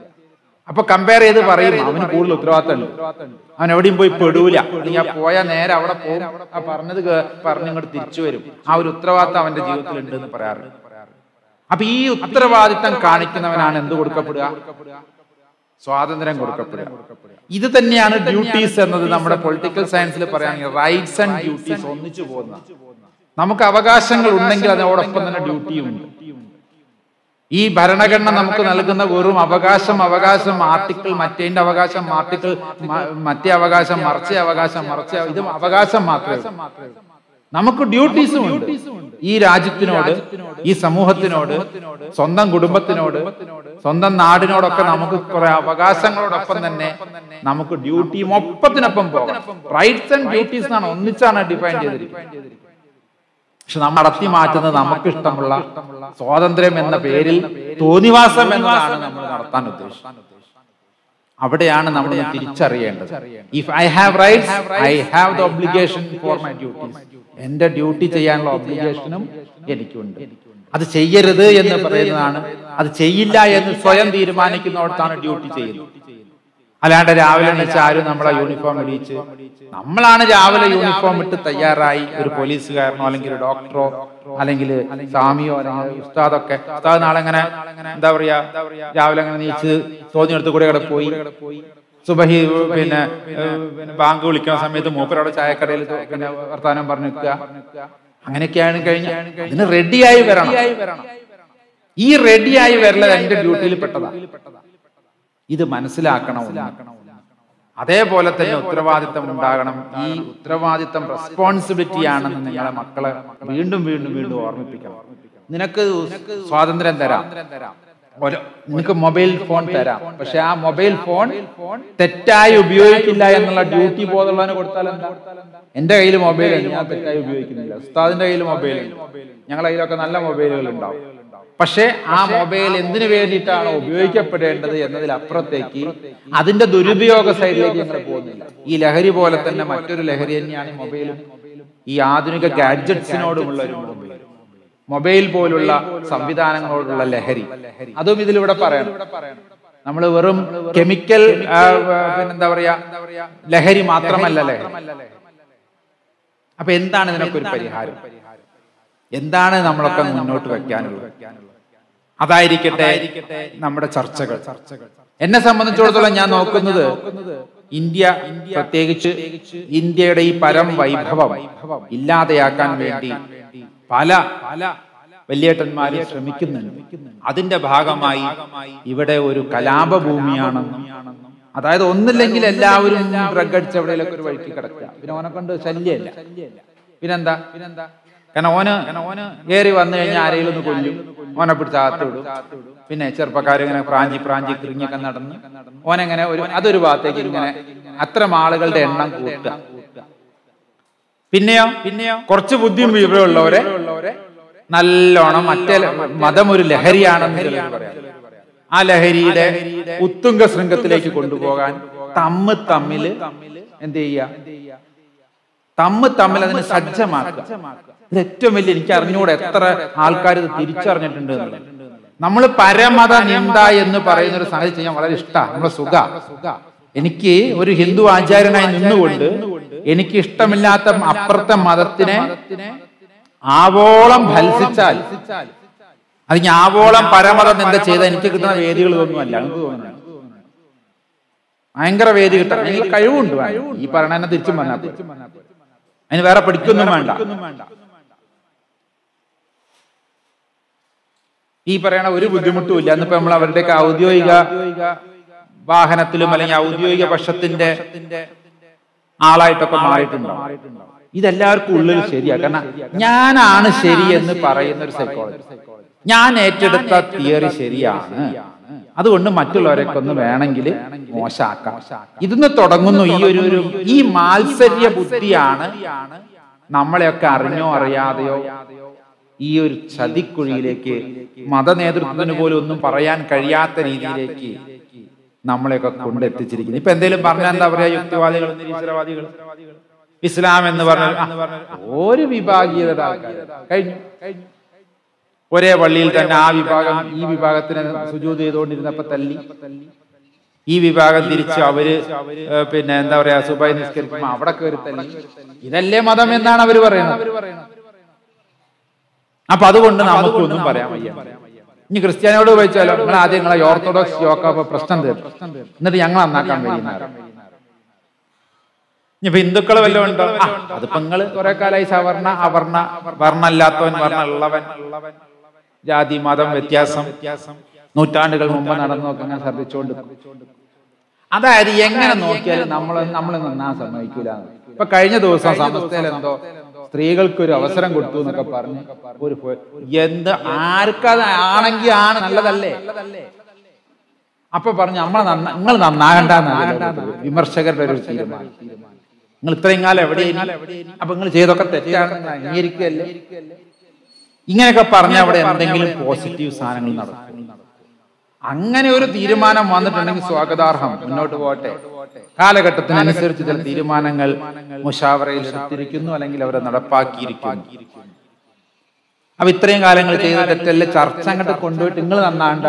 അപ്പൊ കമ്പയർ ചെയ്ത് പറയും അവന് കൂടുതൽ ഉത്തരവാദിത്തം അവൻ എവിടെയും പോയി പെടൂല അല്ലെങ്കിൽ ആ പോയ നേരെ അവിടെ പോകും ആ പറഞ്ഞത് കേ- പറഞ്ഞ് ഇങ്ങോട്ട് തിരിച്ചു വരും ആ ഒരു ഉത്തരവാദിത്തം അവന്റെ ജീവിതത്തിൽ ഉണ്ട് എന്ന് പറയാറുണ്ട് അപ്പൊ ഈ ഉത്തരവാദിത്തം കാണിക്കുന്നവനാണ് എന്ത് കൊടുക്കപ്പെടുക സ്വാതന്ത്ര്യം കൊടുക്കപ്പെടുക ഇത് തന്നെയാണ് ഡ്യൂട്ടീസ് എന്നത് നമ്മുടെ പൊളിറ്റിക്കൽ സയൻസിൽ പറയുകയാണെങ്കിൽ റൈറ്റ്സ് ആൻഡ് ഡ്യൂട്ടീസ് ഒന്നിച്ചു പോകുന്ന നമുക്ക് അവകാശങ്ങൾ ഉണ്ടെങ്കിൽ അതിനോടൊപ്പം തന്നെ ഡ്യൂട്ടിയും ഉണ്ട് ഈ ഭരണഘടന നമുക്ക് നൽകുന്ന വെറും അവകാശം അവകാശം ആർട്ടിക്കിൾ മറ്റേന്റെ അവകാശം ആർട്ടിക്കിൾ മ- മറ്റേ അവകാശം മറിച്ച അവകാശം മറിച്ച ഇത് അവകാശം മാത്രമേ ഉള്ളൂ. നമുക്ക് ഡ്യൂട്ടീസും ഉണ്ട് ഈ രാജ്യത്തിനോട് ഈ സമൂഹത്തിനോട് സ്വന്തം കുടുംബത്തിനോട് സ്വന്തം നാടിനോടൊക്കെ നമുക്ക് കുറെ അവകാശങ്ങളോടൊപ്പം തന്നെ നമുക്ക് ഡ്യൂട്ടിയും ഒപ്പത്തിനൊപ്പം പോകണം റൈറ്റ്സ് ആൻഡ് ഡ്യൂട്ടീസ് എന്നാണ് ഒന്നിച്ചാണ് ഡിഫൈൻ ചെയ്തിരിക്കുന്നത് പക്ഷെ നമ്മൾ നടത്തി മാറ്റുന്നത് നമുക്ക് ഇഷ്ടമുള്ള സ്വാതന്ത്ര്യം എന്ന പേരിൽ തോന്നിവാസം എന്നതാണ് നമ്മൾ നടത്താൻ ഉദ്ദേശിക്കുന്നത് അവിടെയാണ് നമ്മൾ തിരിച്ചറിയേണ്ടത് if I have rights I have the obligation for my duties എന്റെ ഡ്യൂട്ടി ചെയ്യാനുള്ള ഒബ്ലിഗേഷനും എനിക്കുണ്ട് അത് ചെയ്യരുത് എന്ന് പറയുന്നതാണ് അത് ചെയ്യില്ല എന്ന് സ്വയം തീരുമാനിക്കുന്നിടത്താണ് ഡ്യൂട്ടി ചെയ്യുന്നത് അല്ലാണ്ട് രാവിലെ എണീച്ച് ആരും നമ്മളെ യൂണിഫോം ഇടിയിച്ച് നമ്മളാണ് രാവിലെ യൂണിഫോം ഇട്ട് തയ്യാറായി ഒരു പോലീസുകാരനോ അല്ലെങ്കിൽ ഒരു ഡോക്ടറോ അല്ലെങ്കിൽ സ്വാമിയോ അല്ലെങ്കിൽ ഉസ്താദൊക്കെ ഉസ്താദ് നാളെ ഇങ്ങനെ എന്താ പറയാ രാവിലെ അങ്ങനെ നീച്ച് തോന്നിയെടുത്ത് കൂടെ ഇവിടെ പോയി സുബഹി പിന്നെ ഏഹ്, പിന്നെ ബാങ്ക് വിളിക്കുന്ന സമയത്ത് മൂപ്പരവിടെ ചായക്കടയിൽ തൊ- പിന്നെ വർത്താനം പറഞ്ഞു നിൽക്കുക അങ്ങനെയൊക്കെയാണ് കഴിഞ്ഞാൽ അതിന് റെഡിയായി വരണം ഈ റെഡിയായി വരലത് എന്റെ ഡ്യൂട്ടിയിൽ പെട്ടതാണ് ഇത് മനസ്സിലാക്കണം അതേപോലെ തന്നെ ഉത്തരവാദിത്തം ഉണ്ടാകണം ഈ ഉത്തരവാദിത്തം റെസ്പോൺസിബിലിറ്റി ആണെന്ന് നിങ്ങളെ മക്കളെ വീണ്ടും വീണ്ടും വീണ്ടും ഓർമ്മിപ്പിക്കണം നിനക്ക് സ്വാതന്ത്ര്യം തരാം ഒരു നിനക്ക് മൊബൈൽ ഫോൺ തരാം പക്ഷെ ആ മൊബൈൽ ഫോൺ തെറ്റായി ഉപയോഗിക്കില്ല എന്നുള്ള ഡ്യൂട്ടി ബോധമുള്ളവന് കൊടുത്താൽ എന്താ എന്റെ കയ്യിൽ മൊബൈൽ ഉണ്ട് ഞാൻ തെറ്റായി ഉപയോഗിക്കുന്നില്ല ഉസ്താദിന്റെ കയ്യിൽ മൊബൈൽ ഉണ്ട് ഞങ്ങളുടെ കയ്യിലൊക്കെ നല്ല മൊബൈലുകൾ ഉണ്ടാവും പക്ഷേ ആ മൊബൈൽ എന്തിനു വേണ്ടിയിട്ടാണ് ഉപയോഗിക്കപ്പെടേണ്ടത് എന്നതിലപ്പുറത്തേക്ക് അതിന്റെ ദുരുപയോഗ സൈഡിലേക്ക് ഞങ്ങൾ പോകുന്നില്ല ഈ ലഹരി പോലെ തന്നെ മറ്റൊരു ലഹരി തന്നെയാണ് ഈ മൊബൈലും ഈ ആധുനിക ഗാഡ്ജറ്റ്സിനോടുമുള്ള ഒരു മൊബൈൽ മൊബൈൽ പോലുള്ള സംവിധാനങ്ങളോടുള്ള ലഹരി അതും ഇതിലിവിടെ പറയണം നമ്മൾ വെറും കെമിക്കൽ ആ, പിന്നെന്താ പറയാ ലഹരി മാത്രമല്ല ലഹരി അപ്പൊ എന്താണ് ഇതിനൊക്കെ ഒരു പരിഹാരം എന്താണ് നമ്മളൊക്കെ മുന്നോട്ട് വെക്കാനുള്ളത് അതായിരിക്കട്ടെ നമ്മുടെ ചർച്ചകൾ എന്നെ സംബന്ധിച്ചിടത്തോളം ഞാൻ നോക്കുന്നത് ഇന്ത്യ പ്രത്യേകിച്ച് ഇന്ത്യയുടെ ഈ പരം വൈഭവം ഇല്ലാതെയാക്കാൻ വേണ്ടി പല പല വലിയേട്ടന്മാരും ശ്രമിക്കുന്നുണ്ട് അതിന്റെ ഭാഗമായി ഇവിടെ ഒരു കലാപഭൂമിയാണെന്നും അതായത് ഒന്നില്ലെങ്കിൽ എല്ലാവരും ഡ്രഗ് അടിച്ച് എവിടെയെങ്കിലും ഒരു വഴിക്ക് കിടക്കുക പിന്നെ ഓനെ കൊണ്ട് ശല്യമല്ല പിന്നെന്താ പിന്നെന്താ കാരണം ഓന് ഓന് കയറി വന്നു കഴിഞ്ഞാൽ ആരെങ്കിലും ഒന്ന് കൊല്ലും ഓനെ പിടിച്ച് അകത്തിടും പിന്നെ ചെറുപ്പക്കാരിങ്ങനെ പ്രാഞ്ചി പ്രാഞ്ചി കിറിഞ്ഞൊക്കെ നടന്ന് ഓനെങ്ങനെ ഒരു അതൊരു ഭാഗത്തേക്ക് ഇങ്ങനെ അത്തരം ആളുകളുടെ എണ്ണം കൂട്ടുക പിന്നെയോ പിന്നെയോ കുറച്ച് ബുദ്ധിയും വിവരമുള്ളവരെ നല്ലോണം മറ്റേ മതം ഒരു ലഹരിയാണെന്ന് ചിലർ പറയാം ആ ലഹരിയുടെ ഉത്തുംഗ ശൃംഗത്തിലേക്ക് കൊണ്ടുപോകാൻ തമ്മ് തമ്മില് എന്ത് ചെയ്യുക തമ്മ് തമ്മിൽ അതിന് സജ്ജമാക്കുക ഇത് ഏറ്റവും വലിയ എനിക്ക് അറിഞ്ഞുകൂടെ എത്ര ആൾക്കാർ ഇത് തിരിച്ചറിഞ്ഞിട്ടുണ്ട് എന്നുള്ളത് നമ്മൾ പരമത നിന്ദ എന്ന് പറയുന്ന ഒരു സംഗതി ചെയ്യാൻ വളരെ ഇഷ്ടമാണ് നമ്മളെ സുഖ എനിക്ക് ഒരു ഹിന്ദു ആചാര്യനായി നിന്നുകൊണ്ട് എനിക്ക് ഇഷ്ടമില്ലാത്ത അപ്പുറത്തെ മതത്തിനെ ആവോളം ഭത്സിച്ചാൽ അത് ഞാൻ ആവോളം പരമത നിന്ദ ചെയ്ത എനിക്ക് കിട്ടുന്ന വേദികൾ ഇതൊന്നുമല്ല എനിക്ക് തോന്നുന്നു ഭയങ്കര വേദി കിട്ടാൻ എനിക്ക് കഴിവുണ്ട് ഈ പറയണ തിരിച്ചും വന്നാൽ അതിന് വേറെ പഠിക്കൊന്നും വേണ്ട ഈ പറയണ ഒരു ബുദ്ധിമുട്ടും ഇല്ല എന്നിപ്പോ നമ്മൾ അവരുടെയൊക്കെ ഔദ്യോഗിക വാഹനത്തിലും അല്ലെങ്കിൽ ഔദ്യോഗിക പക്ഷത്തിന്റെ ആളായിട്ടൊക്കെ മാറിയിട്ടുണ്ടാവും ഇതെല്ലാവർക്കും ഉള്ളിൽ ശരിയാ കാരണം ഞാനാണ് ശരി എന്ന് പറയുന്ന ഒരു സൈക്കോളജി ഞാൻ ഏറ്റെടുത്ത തിയറി ശരിയാണ് അതുകൊണ്ട് മറ്റുള്ളവരൊക്കെ ഒന്ന് വേണമെങ്കിൽ മോശാക്കാം ഇതിന്ന് തുടങ്ങുന്നു ഈ ഒരു ഒരു ഈ മാത്സര്യ ബുദ്ധിയാണ് നമ്മളെയൊക്കെ അറിഞ്ഞോ അറിയാതെയോ ഈ ഒരു ചതിക്കുഴിയിലേക്ക് മത നേതൃത്വത്തിന് പോലും ഒന്നും പറയാൻ കഴിയാത്ത രീതിയിലേക്ക് നമ്മളെയൊക്കെ കൊണ്ടെത്തിച്ചിരിക്കുന്നു ഇപ്പൊ എന്തെങ്കിലും പറഞ്ഞാൽ എന്താ പറയാ യുക്തിവാദികൾ നിരീശ്വരവാദികൾ ഇസ്ലാം എന്ന് പറഞ്ഞാൽ ആ, ഒരു വിഭാഗീയതയുടെ ആൾക്കാർ കഴിഞ്ഞു കഴിഞ്ഞു ഒരേ പള്ളിയിൽ തന്നെ ആ വിഭാഗം ഈ വിഭാഗത്തിന് സുജൂത് ചെയ്തുകൊണ്ടിരുന്നപ്പോ തല്ലി ഈ വിഭാഗം തിരിച്ച് അവര് ഏ, പിന്നെ എന്താ പറയാ സുബൈ നിസ്കരിക്കുമ്പോ അവിടെ കയറി തല്ലി ഇതല്ലേ മതം എന്നാണ് അവര് പറയുന്നത് അപ്പൊ അതുകൊണ്ട് നമുക്കൊന്നും പറയാൻ വയ്യ ഇനി ക്രിസ്ത്യാനിയോട് ചോദിച്ചാലോ നിങ്ങൾ ആദ്യം നിങ്ങളെ ഓർത്തഡോക്സ് യോക്കാപ്പ പ്രശ്നം തീർക്കും എന്നിട്ട് ഞങ്ങൾ നന്നാക്കാൻ കഴിയുന്ന ഇനിയിപ്പോ ഹിന്ദുക്കൾ വല്ലതും ഉണ്ടോ ആ, അതിപ്പോ നിങ്ങള് കുറെ കാലമായി സവർണ അവർണ വർണ്ണല്ലാത്തവൻ വർണ്ണ ഉള്ളവൻ ജാതി മതം വ്യത്യാസം നൂറ്റാണ്ടുകൾ മുമ്പ് നടന്നു നോക്കി അങ്ങനെ ശ്രദ്ധിച്ചുകൊണ്ട് അതായത് എങ്ങനെ നോക്കിയാലും നമ്മൾ നമ്മൾ നന്നാൻ സമ്മതിക്കൂല ഇപ്പൊ കഴിഞ്ഞ ദിവസം സമസ്തയിൽ എന്തോ സ്ത്രീകൾക്ക് ഒരു അവസരം കൊടുത്തു എന്നൊക്കെ പറഞ്ഞ് ഒരു ഫോ- എന്ത് ആർക്കത് ആണെങ്കിൽ ആണ് നല്ലതല്ലേ അപ്പൊ പറഞ്ഞു നമ്മളെ നന്ന നിങ്ങൾ നന്നാകണ്ടെന്നാണ് വിമർശകരുടെ ഒരു തീരുമാനം നിങ്ങൾ ഇത്രയും കാലം എവിടെയും അപ്പൊ നിങ്ങൾ ചെയ്തൊക്കെ തെറ്റാണെന്ന് അംഗീകരിക്കുകയല്ലേ ഇങ്ങനെയൊക്കെ പറഞ്ഞ അവിടെ എന്തെങ്കിലും പോസിറ്റീവ് സാധനങ്ങൾ നടക്കും അങ്ങനെ ഒരു തീരുമാനം വന്നിട്ടുണ്ടെങ്കിൽ സ്വാഗതാർഹം മുന്നോട്ട് പോകട്ടെ കാലഘട്ടത്തിനനുസരിച്ച് ചില തീരുമാനങ്ങൾ മുഷാവറയിൽ എടുത്തിരിക്കുന്നു അല്ലെങ്കിൽ അവരെ നടപ്പാക്കിയിരിക്കുന്നു അപ്പൊ ഇത്രയും കാലങ്ങൾ ചെയ്ത തെറ്റല്ലേ ചർച്ച അങ്ങോട്ട് കൊണ്ടുപോയിട്ട് നിങ്ങൾ നന്നാണ്ട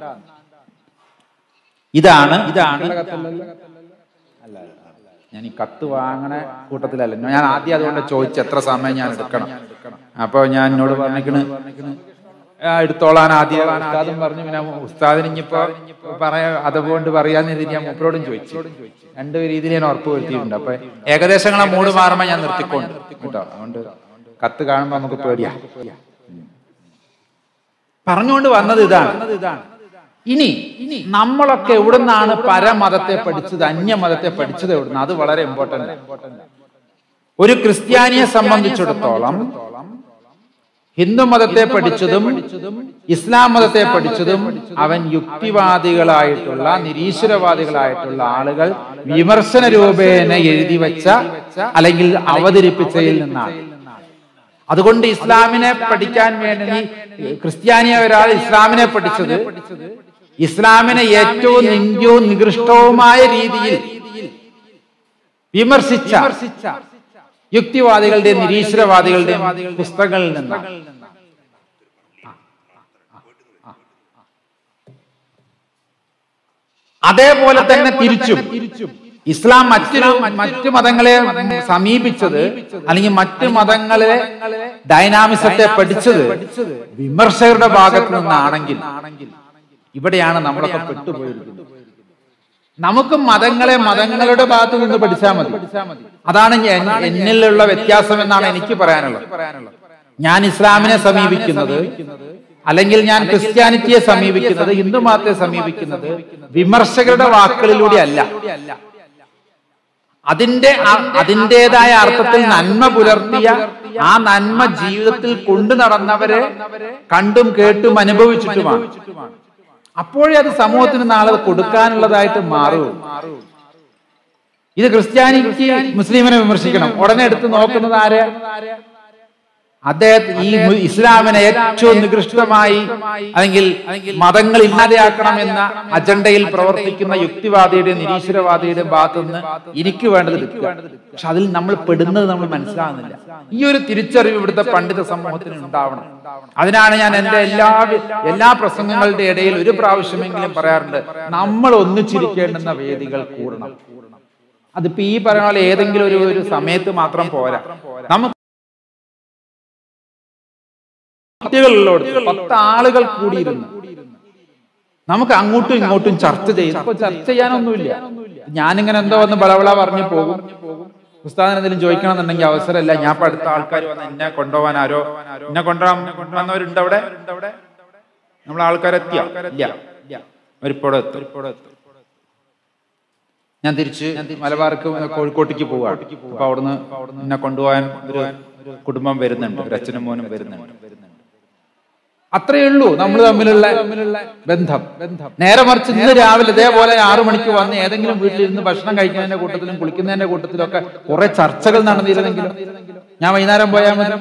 ഇതാണ് ഇതാണ് അല്ല ഞാൻ ഈ കത്ത് വാങ്ങണ കൂട്ടത്തിലല്ല ഞാൻ ആദ്യം അതുകൊണ്ട് ചോദിച്ചു എത്ര സമയം ഞാൻ എടുക്കണം അപ്പൊ ഞാൻ എന്നോട് പറഞ്ഞിക്കണ് ആ, എടുത്തോളാൻ ആദ്യം ഉസ്താദും പറഞ്ഞു പിന്നെ ഉസ്താദിന് ഇനിയിപ്പോ പറയാ അതുകൊണ്ട് പറയാന്ന് രീതിയിൽ ഞാൻ മൂപ്പരോടും ചോദിച്ചു രണ്ട് രീതിയിൽ ഞാൻ ഉറപ്പ് വരുത്തിയിട്ടുണ്ട് അപ്പൊ ഏകദേശങ്ങളെ മൂട് മാറുമ്പോ ഞാൻ നിർത്തിക്കൊണ്ട് കേട്ടോ അതുകൊണ്ട് കത്ത് കാണുമ്പോ നമുക്ക് പേടിയാ പറഞ്ഞുകൊണ്ട് വന്നത് ഇതാണ് ഇനി നമ്മളൊക്കെ എവിടുന്നാണ് പരമതത്തെ പഠിച്ചത് അന്യമതത്തെ പഠിച്ചത് എവിടുന്ന് അത് വളരെ ഇമ്പോർട്ടന്റ് ഒരു ക്രിസ്ത്യാനിയെ സംബന്ധിച്ചിടത്തോളം ഹിന്ദു മതത്തെ പഠിച്ചതും ഇസ്ലാം മതത്തെ പഠിച്ചതും അവൻ യുക്തിവാദികളായിട്ടുള്ള നിരീശ്വരവാദികളായിട്ടുള്ള ആളുകൾ വിമർശന രൂപേണ എഴുതി വെച്ച അല്ലെങ്കിൽ അവതരിപ്പിച്ചതിൽ നിന്നാണ് അതുകൊണ്ട് ഇസ്ലാമിനെ പഠിക്കാൻ വേണ്ടി ക്രിസ്ത്യാനിയെ ഒരാൾ ഇസ്ലാമിനെ പഠിച്ചത് ഇസ്ലാമിനെ ഏറ്റവും നിന്ദ്യവും നികൃഷ്ടവുമായ രീതിയിൽ വിമർശിച്ച യുക്തിവാദികളുടെയും നിരീശ്വരവാദികളുടെയും പുസ്തകങ്ങളിൽ നിന്നാണ് അതേപോലെ തന്നെ തിരിച്ചും ഇസ്ലാം മറ്റൊരു മറ്റു മതങ്ങളെ സമീപിച്ചത് അല്ലെങ്കിൽ മറ്റു മതങ്ങളെ ഡൈനാമിസത്തെ പഠിച്ചത് വിമർശകരുടെ ഭാഗത്ത് നിന്നാണെങ്കിൽ ഇവിടെയാണ് നമ്മളൊക്കെ പെട്ടുപോയിരിക്കുന്നത് നമുക്ക് മതങ്ങളെ മതങ്ങളുടെ ഭാഗത്ത് നിന്ന് പഠിച്ചാൽ മതി അതാണ് ഞാൻ- എന്നിലുള്ള വ്യത്യാസം എന്നാണ് എനിക്ക് പറയാനുള്ളത് ഞാൻ ഇസ്ലാമിനെ സമീപിക്കുന്നത് അല്ലെങ്കിൽ ഞാൻ ക്രിസ്ത്യാനിറ്റിയെ സമീപിക്കുന്നത് ഹിന്ദു മതത്തെ സമീപിക്കുന്നത് വിമർശകരുടെ വാക്കുകളിലൂടെ അല്ല അതിന്റെ അ- അതിന്റേതായ അർത്ഥത്തിൽ നന്മ പുലർത്തിയ ആ നന്മ ജീവിതത്തിൽ കൊണ്ടു നടന്നവരെ കണ്ടും കേട്ടും അനുഭവിച്ചിട്ടുമാണ് അപ്പോഴേ അത് സമൂഹത്തിന് നാളെ കൊടുക്കാനുള്ളതായിട്ട് മാറൂ ഇത് ക്രിസ്ത്യാനിക്ക് മുസ്ലിമിനെ വിമർശിക്കണം ഉടനെ എടുത്ത് നോക്കുന്നത് ആര് അദ്ദേഹം ഈ മു- ഇസ്ലാമിനെ ഏറ്റവും നികൃഷ്ടമായി അല്ലെങ്കിൽ മതങ്ങൾ ഇല്ലാതെയാക്കണം എന്ന അജണ്ടയിൽ പ്രവർത്തിക്കുന്ന യുക്തിവാദിയുടെ നിരീശ്വരവാദിയുടെ ഭാഗത്തു നിന്ന് എനിക്ക് വേണ്ടത് കിട്ടുക പക്ഷെ അതിൽ നമ്മൾ പെടുന്നത് നമ്മൾ മനസ്സിലാകുന്നില്ല ഈ ഒരു തിരിച്ചറിവ് ഇവിടുത്തെ പണ്ഡിത സമൂഹത്തിന് ഉണ്ടാവണം അതിനാണ് ഞാൻ എന്റെ എല്ലാ വി- എല്ലാ പ്രസംഗങ്ങളുടെ ഇടയിൽ ഒരു പ്രാവശ്യമെങ്കിലും പറയാറുണ്ട് നമ്മൾ ഒന്നിച്ചിരിക്കേണ്ടുന്ന വേദികൾ കൂടണം അതിപ്പോ ഈ പറയുന്ന പോലെ ഏതെങ്കിലും ഒരു ഒരു സമയത്ത് മാത്രം പോരാ നമുക്ക് കുട്ടികളുള്ളടത്ത് പത്ത് ആളുകൾ കൂടിയിരുന്നു നമുക്ക് അങ്ങോട്ടും ഇങ്ങോട്ടും ചർച്ച ചെയ്യും ഇപ്പൊ ചർച്ച ചെയ്യാനൊന്നുമില്ല ഞാനിങ്ങനെ എന്തോ വന്ന് ബളബള പറഞ്ഞു പോകും ഉസ്താദിന് എന്തെങ്കിലും ചോദിക്കണമെന്നുണ്ടെങ്കിൽ അവസരമല്ല ഞാൻ ഇപ്പൊ അടുത്ത ആൾക്കാർ വന്ന് എന്നെ കൊണ്ടുപോകാൻ ആരോ എന്നെ കൊണ്ടുപോകാൻ കൊണ്ടുവന്നവരുണ്ട് അവിടെ നമ്മൾ ആൾക്കാരെത്തിയ ഇല്ല അവരിപ്പോടെ എത്തും ഇപ്പോടെ എത്തും ഞാൻ തിരിച്ച് മലബാർക്ക് കോഴിക്കോട്ടേക്ക് പോവാണ് അപ്പൊ അവിടുന്ന് എന്നെ കൊണ്ടുപോകാൻ ഒരു കുടുംബം വരുന്നുണ്ട് ഒരു അച്ഛനും മോനും വരുന്നുണ്ട് അത്രയേ ഉള്ളൂ നമ്മൾ തമ്മിലുള്ള ബന്ധം ബന്ധം നേരെ മറിച്ച് ഇന്ന് രാവിലെ ഇതേപോലെ ആറു മണിക്ക് വന്ന് ഏതെങ്കിലും വീട്ടിലിരുന്ന് ഭക്ഷണം കഴിക്കുന്നതിന്റെ കൂട്ടത്തിലും കുളിക്കുന്നതിന്റെ കൂട്ടത്തിലും ഒക്കെ കുറെ ചർച്ചകൾ നടന്നിരുന്നെങ്കിലും ഞാൻ വൈകുന്നേരം പോയാൽ മതി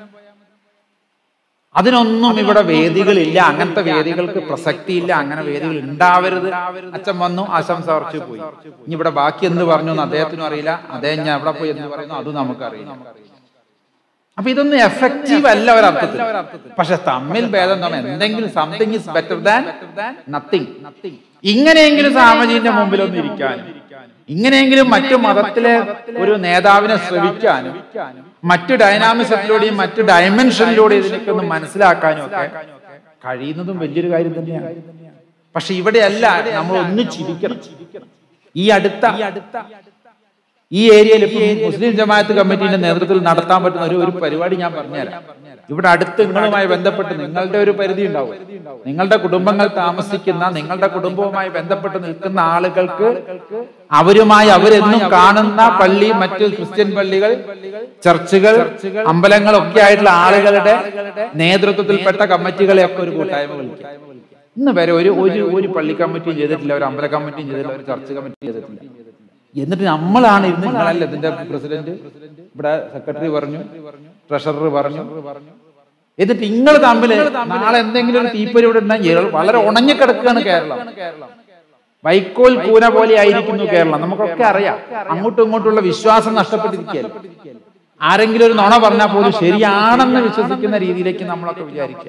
അതിനൊന്നും ഇവിടെ വേദികളില്ല അങ്ങനത്തെ വേദികൾക്ക് പ്രസക്തിയില്ല അങ്ങനെ വേദികൾ ഉണ്ടാവരുത് അച്ഛൻ വന്നു ആശംസ അർച്ചു പോയി ഇനി ഇവിടെ ബാക്കി എന്ത് പറഞ്ഞു എന്ന് അദ്ദേഹത്തിനും അറിയില്ല അദ്ദേഹം ഞാൻ എവിടെ പോയി എന്ന് പറയുന്നു അതും നമുക്കറിയില്ല അപ്പൊ ഇതൊന്നും എഫക്റ്റീവ് അല്ല ഒരർത്ഥത്തിൽ പക്ഷെ തമ്മിൽ ഭേദം എന്താണ് എന്തെങ്കിലും something is better than nothing ഇങ്ങനെയെങ്കിലും സാമജീന്റെ മുമ്പിൽ ഒന്ന് ഇരിക്കാനും ഇങ്ങനെയെങ്കിലും മറ്റു മതത്തിലെ ഒരു നേതാവിനെ ശ്രവിക്കാനും മറ്റു ഡൈനാമിസത്തിലൂടെയും മറ്റു ഡയമെൻഷനിലൂടെയും ഇതിനൊക്കെ ഒന്ന് മനസ്സിലാക്കാനും ഒക്കെ കഴിയുന്നതും വലിയൊരു കാര്യം തന്നെയാണ് പക്ഷെ ഇവിടെയല്ല നമ്മൾ ഒന്നിച്ചിരിക്കണം ഈ അടുത്ത ഈ ഏരിയയിൽ ഇപ്പം മുസ്ലിം ജമാഅത്ത് കമ്മിറ്റിന്റെ നേതൃത്വത്തിൽ നടത്താൻ പറ്റുന്ന ഒരു ഒരു പരിപാടി ഞാൻ പറഞ്ഞുതരാം ഇവിടെ അടുത്ത് നിങ്ങളുമായി ബന്ധപ്പെട്ട് നിങ്ങളുടെ ഒരു പരിധി ഉണ്ടാവും നിങ്ങളുടെ കുടുംബങ്ങൾ താമസിക്കുന്ന നിങ്ങളുടെ കുടുംബവുമായി ബന്ധപ്പെട്ട് നിൽക്കുന്ന ആളുകൾക്ക് അവരുമായി അവരെന്നും കാണുന്ന പള്ളി മറ്റു ക്രിസ്ത്യൻ പള്ളികൾ ചർച്ചുകൾ അമ്പലങ്ങളൊക്കെ ആയിട്ടുള്ള ആളുകളുടെ നേതൃത്വത്തിൽപ്പെട്ട കമ്മിറ്റികളെയൊക്കെ ഒരു കൂട്ടായ്മ വിളിക്കാം ഇന്ന് വരെ ഒരു ഒരു ഒരു പള്ളി കമ്മിറ്റിയും ചെയ്തിട്ടില്ല ഒരു അമ്പല കമ്മിറ്റിയും ചെയ്തിട്ടില്ല ഒരു ചർച്ച് കമ്മിറ്റിയും ചെയ്തിട്ടില്ല എന്നിട്ട് നമ്മളാണ് ഇരുന്ന് നിങ്ങളല്ല ഇതിന്റെ പ്രസിഡന്റ് ഇവിടെ സെക്രട്ടറി പറഞ്ഞു ട്രഷറർ പറഞ്ഞു എന്നിട്ട് നിങ്ങൾ തമ്മിൽ നാളെ എന്തെങ്കിലും ഒരു തീപ്പൊരി ഇവിടെ ഉണ്ടെങ്കിൽ വളരെ ഉണങ്ങിക്കിടക്കുകയാണ് കേരളം വൈക്കോൽ കൂന പോലെ ആയിരിക്കുന്നു കേരളം നമുക്കൊക്കെ അറിയാം അങ്ങോട്ടും ഇങ്ങോട്ടുള്ള വിശ്വാസം നഷ്ടപ്പെട്ടിരിക്കുകയല്ല ആരെങ്കിലും ഒരു നുണ പറഞ്ഞാൽ പോലും ശരിയാണെന്ന് വിശ്വസിക്കുന്ന രീതിയിലേക്ക് നമ്മളൊക്കെ വിചാരിക്കുക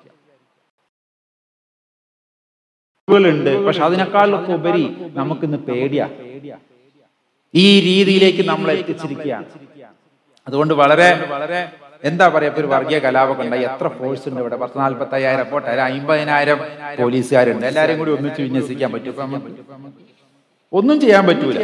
ഉണ്ട് പക്ഷെ അതിനേക്കാളൊക്കെ ഉപരി നമുക്കിന്ന് പേടിയാ ഈ രീതിയിലേക്ക് നമ്മൾ എത്തിച്ചിരിക്കുകയാണ് അതുകൊണ്ട് വളരെ വളരെ എന്താ പറയാ ഇപ്പൊ ഒരു വർഗീയ കലാപമൊക്കെ ഉണ്ടായി എത്ര ഫോഴ്സ് ഉണ്ട് ഇവിടെ പത്ത് നാല്പത്തി അയ്യായിരം പോട്ടെ ഒരു അമ്പതിനായിരം പോലീസുകാരുണ്ട് എല്ലാരും കൂടി ഒന്നിച്ച് വിന്യസിക്കാൻ പറ്റും ഇപ്പൊ നമുക്ക് ഒന്നും ചെയ്യാൻ പറ്റൂല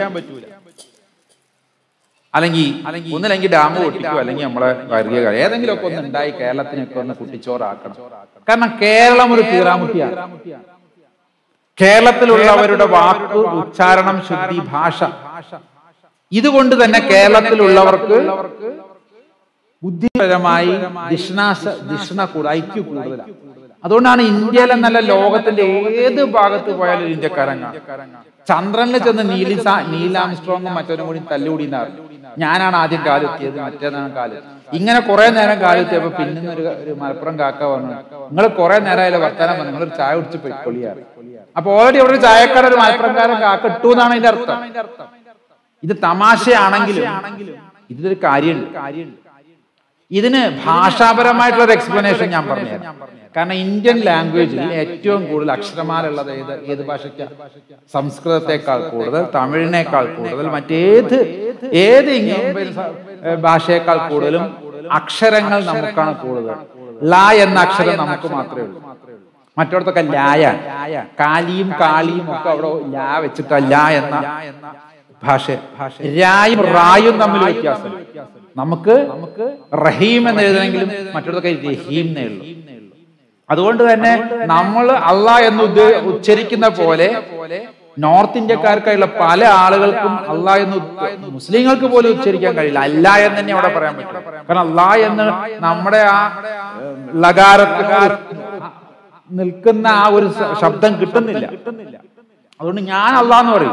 അല്ലെങ്കിൽ അല്ലെങ്കിൽ ഒന്നില്ലെങ്കിൽ ഡാം പൊട്ടിക്കോ അല്ലെങ്കിൽ നമ്മളെ വർഗീയ കല ഏതെങ്കിലും ഒക്കെ ഒന്ന് ഉണ്ടായി കേരളത്തിനൊക്കെ ഒന്ന് കുട്ടിച്ചോറാക്കണം കാരണം കേരളം ഒരു കീറാമുട്ടിയാണ് കേരളത്തിലുള്ളവരുടെ വാക്ക് ഉച്ചാരണം ശുദ്ധി ഭാഷ ഇതുകൊണ്ട് തന്നെ കേരളത്തിലുള്ളവർക്ക് ബുദ്ധിപരമായി ദിഷ്ണാശ ദിഷ്ണ കൂടുതൽ ഐക്യു കൂടുതലാണ് അതുകൊണ്ടാണ് ഇന്ത്യയിലെ നല്ല ലോകത്തിന്റെ ഏത് ഭാഗത്ത് പോയാലും ഇന്ത്യക്കാരൻ കാണാം ചന്ദ്രനിൽ ചെന്ന് നീലി നീലാംസ്ട്രോങ്ങും മറ്റവരും കൂടി തല്ലുകൂടി ഞാനാണ് ആദ്യം കാലെത്തിയത് മറ്റേതാണ് കാല് ഇങ്ങനെ കുറെ നേരം കാലെത്തിയപ്പോ പിന്നെ ഒരു ഒരു മലപ്പുറം കാക്ക വന്നു നിങ്ങൾ കുറെ നേരമായാലും വർത്താനം പറഞ്ഞു നിങ്ങൾ ഒരു ചായ കുടിച്ച് പൊയ്ക്കൊള്ളിയാണ് അപ്പൊ ഓൾറെഡി അവിടെ ഒരു ചായക്കാരൻ ഒരു മലപ്പുറംകാരൻ കാക്ക ഇട്ടു എന്നാണ് ഇതിന്റെ അർത്ഥം ഇത് തമാശയാണെങ്കിലും ഇതിലൊരു കാര്യമുണ്ട് കാര്യമുണ്ട് ഇതിന് ഭാഷാപരമായിട്ടുള്ള ഒരു എക്സ്പ്ലനേഷൻ ഞാൻ പറഞ്ഞുതരാം കാരണം ഇന്ത്യൻ ലാംഗ്വേജിൽ ഏറ്റവും കൂടുതൽ അക്ഷരമാല ഉള്ളത് ഏത് ഏത് ഭാഷയ്ക്ക സംസ്കൃതത്തെക്കാൾ കൂടുതൽ തമിഴിനേക്കാൾ കൂടുതൽ മറ്റേത് ഏത് ഭാഷയേക്കാൾ കൂടുതലും അക്ഷരങ്ങൾ നമുക്കാണ് കൂടുതൽ ല എന്ന അക്ഷരം നമുക്ക് മാത്രമേ ഉള്ളൂ മറ്റിടത്തൊക്കെ ലായ കാലിയും കാളിയും ഒക്കെ അവിടെ ലാ വെച്ചിട്ട് ല എന്ന ഭാഷ രായും റായും തമ്മിൽ വ്യത്യാസം നമുക്ക് നമുക്ക് റഹീം എന്ന് എഴുതണമെങ്കിലും മറ്റൊരുത്തൊക്കെ റഹീം എന്നേ ഉള്ളൂ അതുകൊണ്ട് തന്നെ നമ്മൾ അള്ളാ എന്ന് ഉദ്ദേശ ഉച്ചരിക്കുന്ന പോലെ നോർത്ത് ഇന്ത്യക്കാർക്കായുള്ള പല ആളുകൾക്കും അല്ലാ എന്ന് ഉ- മുസ്ലിങ്ങൾക്ക് പോലും ഉച്ചരിക്കാൻ കഴിയില്ല അല്ല എന്ന് തന്നെ അവിടെ പറയാൻ പറ്റും കാരണം അല്ലാ എന്ന് നമ്മുടെ ആ ഏഹ്, ലകാരത്തിനോട് നിൽക്കുന്ന ആ ഒരു സ- ശബ്ദം കിട്ടുന്നില്ല അതുകൊണ്ട് ഞാൻ അല്ലാന്ന് പറയും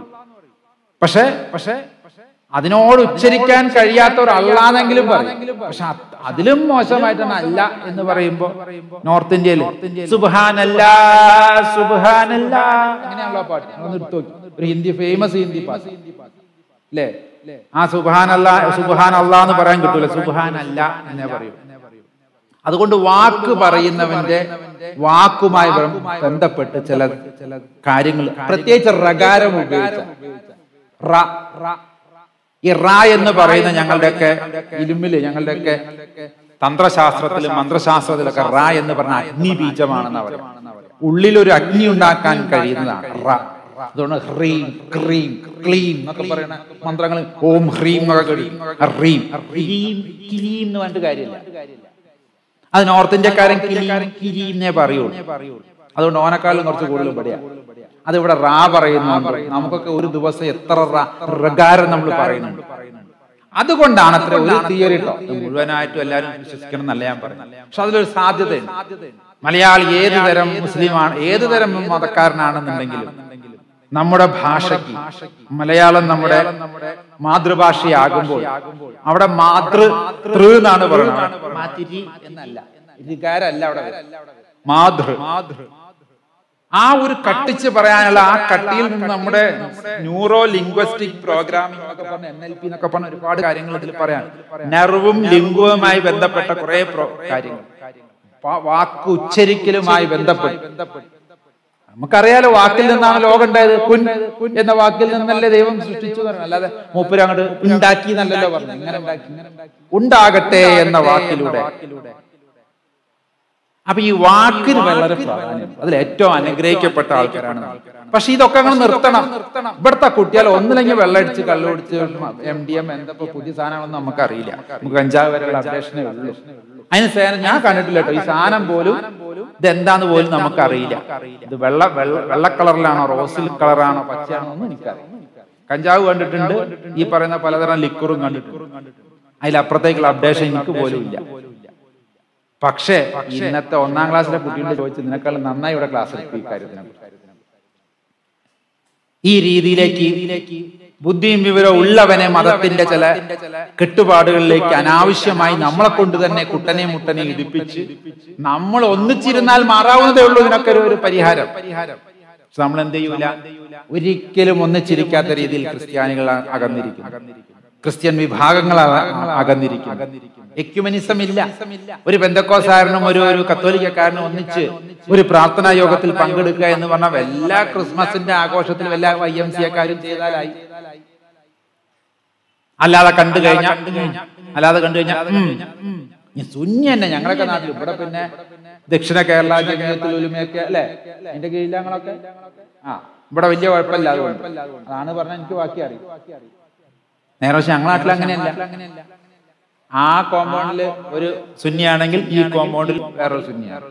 പക്ഷേ പക്ഷേ അതിനോട് ഉച്ചരിക്കാൻ കഴിയാത്ത ഒരു അള്ളാന്നെങ്കിലും പറയും പക്ഷെ അത് അതിലും മോശമായിട്ടാണ് അല്ല എന്ന് പറയുമ്പോ നോർത്ത് ഇന്ത്യയിൽ സുബാനല്ല സുബാനല്ല അങ്ങനെയാണല്ലോ ആ പാട്ട് ഒന്ന് എടുത്തു നോക്കി ഒരു ഹിന്ദി ഫേമസ് ഹിന്ദി പാട്ട് അല്ലേ ആ സുബാനല്ല സുബാൻ അല്ല എന്ന് പറയാൻ കിട്ടൂല സുബാൻ അല്ല എന്നേ പറയൂ അതുകൊണ്ട് വാക്ക് പറയുന്നവന്റെ വാക്കുമായി ബ- ബന്ധപ്പെട്ട് ചില ചില കാര്യങ്ങൾ പ്രത്യേകിച്ച് റകാരം ഉപയോഗിച്ച റ റ ഈ റ എന്ന് പറയുന്ന ഞങ്ങളുടെയൊക്കെ ഇലുമില് ഞങ്ങളുടെയൊക്കെ തന്ത്രശാസ്ത്രത്തിലും മന്ത്രശാസ്ത്രത്തിലൊക്കെ റ എന്ന് പറഞ്ഞ അഗ്നി ബീജമാണെന്ന് പറയും ഉള്ളിൽ ഒരു അഗ്നി ഉണ്ടാക്കാൻ കഴിയുന്നതാണ് റ അതുകൊണ്ട് ഹ്രീം ക്രീം ക്ലീം എന്നൊക്കെ പറയുന്ന മന്ത്രങ്ങൾ ഓം ഹ്രീം എന്നൊക്കെ കഴിയും ഹ്രീം ഹ്രീം ക്ലീം എന്ന് പറഞ്ഞിട്ട് കാര്യമില്ല അത് നോർത്ത് ഇന്ത്യക്കാരൻ കിലീം കിലീന്നേ പറയുള്ളൂ അതുകൊണ്ട് ഓനക്കാളും കുറച്ച് കൂടുതൽ ഇവിടെയാ അത് ഇവിടെ റാ പറയുന്നു നമുക്കൊക്കെ ഒരു ദിവസം എത്ര റാ റകാരം നമ്മൾ പറയുന്നുണ്ട് അതുകൊണ്ടാണ് അത്ര ഒരു തിയറി കേട്ടോ ഇത് മുഴുവനായിട്ടും എല്ലാവരും വിശ്വസിക്കണം എന്നല്ല ഞാൻ പറയുന്നത് പക്ഷെ അതിലൊരു സാധ്യതയുണ്ട് മലയാളി ഏത് തരം മുസ്ലിമാണ് ഏത് തരം മതക്കാരനാണെന്നുണ്ടെങ്കിലും നമ്മുടെ ഭാഷയ്ക്ക് മലയാളം നമ്മുടെ മാതൃഭാഷയാകുമ്പോൾ അവിടെ മാതൃ തൃ എന്നാണ് പറയുന്നത് മാതിരി എന്നല്ല ഇരികാരല്ല അവിടെ വരുന്നത്. മാതൃ ആ ഒരു കട്ടിച്ച് പറയാനുള്ള ആ കട്ടിയിൽ നിന്ന് നമ്മുടെ ന്യൂറോ ലിംഗ്വസ്റ്റിക് പ്രോഗ്രാമിംഗ് എന്നൊക്കെ പറഞ്ഞ എൻ എൽ പി എന്നൊക്കെ പറഞ്ഞ ഒരുപാട് കാര്യങ്ങൾ ഇതിൽ പറയാൻ നെർവും ലിംഗവുമായി ബന്ധപ്പെട്ട കുറെ കാര്യങ്ങൾ വാ- വാക്ക് ഉച്ചരിക്കലുമായി ബന്ധപ്പെട്ട് നമുക്കറിയാലോ വാക്കിൽ നിന്നാണ് ലോകം ഉണ്ടായത് കുൻ കുൻ എന്ന വാക്കിൽ നിന്നല്ലേ ദൈവം സൃഷ്ടിച്ചു എന്ന് അല്ലാതെ മൂപ്പര് അങ്ങോട്ട് ഉണ്ടാക്കി എന്നല്ലല്ലോ പറഞ്ഞു ഇങ്ങനെ ഉണ്ടാക്കി ഉണ്ടാകട്ടെ എന്ന വാക്കിലൂടെ അപ്പൊ ഈ വാക്കിന് വളരെ പ്രാധാന്യം അതിൽ ഏറ്റവും അനുഗ്രഹിക്കപ്പെട്ട ആൾക്കാരാണ് നമ്മൾ. പക്ഷെ ഇതൊക്കെ അങ്ങനെ നിർത്തണം ഇവിടുത്തെ കുട്ടികൾ ഒന്നില്ലെങ്കിൽ വെള്ളമടിച്ച് കള്ളുപിടിച്ച് എം ഡി എം എന്താ ഇപ്പൊ പുതിയ സാധനമാണെന്ന് നമുക്കറിയില്ല നമുക്ക് കഞ്ചാവ് വരെയുള്ള അപ്ഡേഷനേ ഉള്ളൂ അതിന് സേന ഞാൻ കണ്ടിട്ടില്ല കേട്ടോ ഈ സാധനം പോലും ഇത് എന്താന്ന് പോലും നമുക്കറിയില്ല ഇത് വെള്ള വെള്ള വെള്ള കളറിലാണോ റോസിൽ കളറാണോ പച്ചയാണോ ഒന്നും എനിക്കറിയാം കഞ്ചാവ് കണ്ടിട്ടുണ്ട് ഈ പറയുന്ന പലതരം ലിക്വറും കണ്ടിട്ടുണ്ട് അതിലപ്പുറത്തേക്കുള്ള അപ്ഡേഷൻ എനിക്ക് പോലും ഇല്ല പക്ഷേ ഇന്നത്തെ ഒന്നാം ക്ലാസ്സിലെ കുട്ടികളുടെ ചോദിച്ച് നിനക്കാൾ നന്നായി ഇവിടെ ക്ലാസ് എടുക്കും ഈ കാര്യത്തിനെ ഈ രീതിയിലേക്ക് ബുദ്ധിയും വിവരവും ഉള്ളവനെ മതത്തിന്റെ ചില കെട്ടുപാടുകളിലേക്ക് അനാവശ്യമായി നമ്മളെ കൊണ്ട് തന്നെ കുട്ടനെ മുട്ടനെ ഇടിപ്പിച്ച് നമ്മൾ ഒന്നിച്ചിരുന്നാൽ മാറാവുന്നതേ ഉള്ളൂ ഇതിനൊക്കെ ഒരു- ഒരു പരിഹാരം പക്ഷെ നമ്മൾ എന്ത് ചെയ്യൂല ഒരിക്കലും ഒന്നിച്ചിരിക്കാത്ത രീതിയിൽ ക്രിസ്ത്യാനികൾ അകന്നിരിക്കും ക്രിസ്ത്യൻ വിഭാഗങ്ങൾ അക- അകന്നിരിക്കും എക്യുമനിസം ഇല്ല ഒരു ബന്ധക്കോസാരനും ഒരു ഒരു കത്തോലിക്കക്കാരനും ഒന്നിച്ച് ഒരു പ്രാർത്ഥനാ യോഗത്തിൽ പങ്കെടുക്കുക എന്ന് പറഞ്ഞാൽ എല്ലാ ക്രിസ്മസിന്റെ ആഘോഷത്തിലും എല്ലാ വൈ എം സി കാരും ചെയ്താലായി അല്ലാതെ കണ്ടു കഴിഞ്ഞാൽ അല്ലാതെ കണ്ടു കഴിഞ്ഞാൽ ഈ സുന്നി തന്നെ ഞങ്ങളൊക്കെ നാട്ടിൽ ഇവിടെ പിന്നെ ദക്ഷിണ കേരള ജമിയത്തുൽ ഉലുമയൊക്കെ അല്ലെ അതിന്റെ കീഴിൽ ഞങ്ങളൊക്കെ ആ ഇവിടെ വലിയ കുഴപ്പമില്ല അതുകൊണ്ട് അതാണ് പറഞ്ഞ എനിക്ക് ബാക്കി അറിയും നേരെ പക്ഷെ ഞങ്ങളെ നാട്ടിൽ അങ്ങനെയല്ല ആ കോമ്പൗണ്ടിൽ ഒരു സുന്നിയാണെങ്കിൽ ഈ കോമ്പൗണ്ടിൽ വേറൊരു സുന്നിയാണ്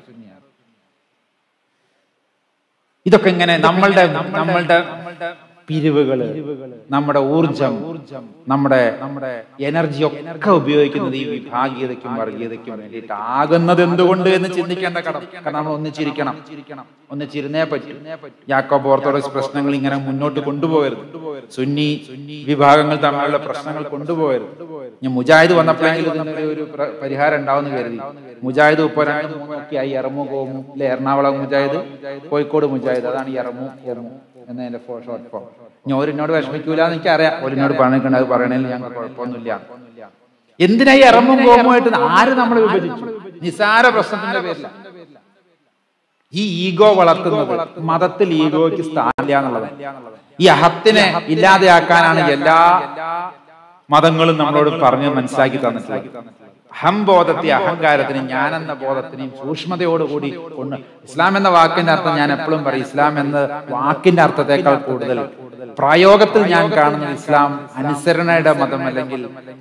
ഇതൊക്കെ ഇങ്ങനെ നമ്മളുടെ നമ്മളുടെ പിരിവുകള് നമ്മുടെ ഊർജം നമ്മുടെ നമ്മുടെ എനർജി ഒക്കെ ഉപയോഗിക്കുന്നത് ഈ വിഭാഗീയതയ്ക്കും വർഗീയതയ്ക്കും വേണ്ടിയിട്ട് ആകുന്നത് എന്തുകൊണ്ട് എന്ന് ചിന്തിക്കേണ്ട കടം കാരണം നമ്മൾ ഒന്നിച്ചിരിക്കണം ഒന്നിച്ചിരുന്നേ പറ്റും യാക്കോബ് ഓർത്തഡോക്സ് പ്രശ്നങ്ങൾ ഇങ്ങനെ മുന്നോട്ട് കൊണ്ടുപോകരുത് സുന്നി വിഭാഗങ്ങൾ തമ്മിലുള്ള പ്രശ്നങ്ങൾ കൊണ്ടുപോകരുത് ഞാൻ മുജാഹിദ് വന്നപ്പോഴെങ്കിലും ഇതിനൊരു ഒരു പ്ര- പരിഹാരം ഉണ്ടാവുമെന്ന് കരുതി മുജാഹിദ് ഇപ്പോൾ രണ്ട് മൂന്നൊക്കെ ആയി ഇറമു കോമു അല്ലെ എറണാകുളം മുജാഹിദ് കോഴിക്കോട് മുജാഹിദ് അതാണ് ഈ ഇറമു കോമു എന്നതിന്റെ ഷോർട്ട് ഫോം ഞാൻ ഓരിനോട് വിഷമിക്കൂല എന്ന് എനിക്കറിയാം ഓരിനോട് പറഞ്ഞിട്ടുണ്ട് അത് പറയണതിൽ ഞങ്ങൾക്ക് കുഴപ്പമൊന്നുമില്ല എന്തിനാ ഈ ഇറമും കോമുമായിട്ട് ആര് നമ്മൾ വിഭജിച്ചു നിസാര പ്രശ്നത്തിന്റെ പേരില ഈ ഈഗോ വളർത്തുന്നത് മതത്തിൽ ഈഗോയ്ക്ക് സ്ഥാനില്ല എന്നുള്ളത് ഈ അഹത്തിനെ ഇല്ലാതെയാക്കാനാണ് എല്ലാ മതങ്ങളും നമ്മളോട് പറഞ്ഞ് മനസ്സിലാക്കി തന്നിട്ടുള്ളത് അഹംബോധത്തെ അഹങ്കാരത്തിനും ഞാനെന്ന ബോധത്തിനെയും സൂക്ഷ്മതയോടുകൂടി കൊണ്ട് ഇസ്ലാം എന്ന വാക്കിന്റെ അർത്ഥം ഞാൻ എപ്പോഴും പറയും ഇസ്ലാം എന്ന വാക്കിന്റെ അർത്ഥത്തെക്കാൾ കൂടുതൽ പ്രായോഗത്തിൽ ഞാൻ കാണുന്നത് ഇസ്ലാം അനുസരണയുടെ മതം അല്ലെങ്കിൽ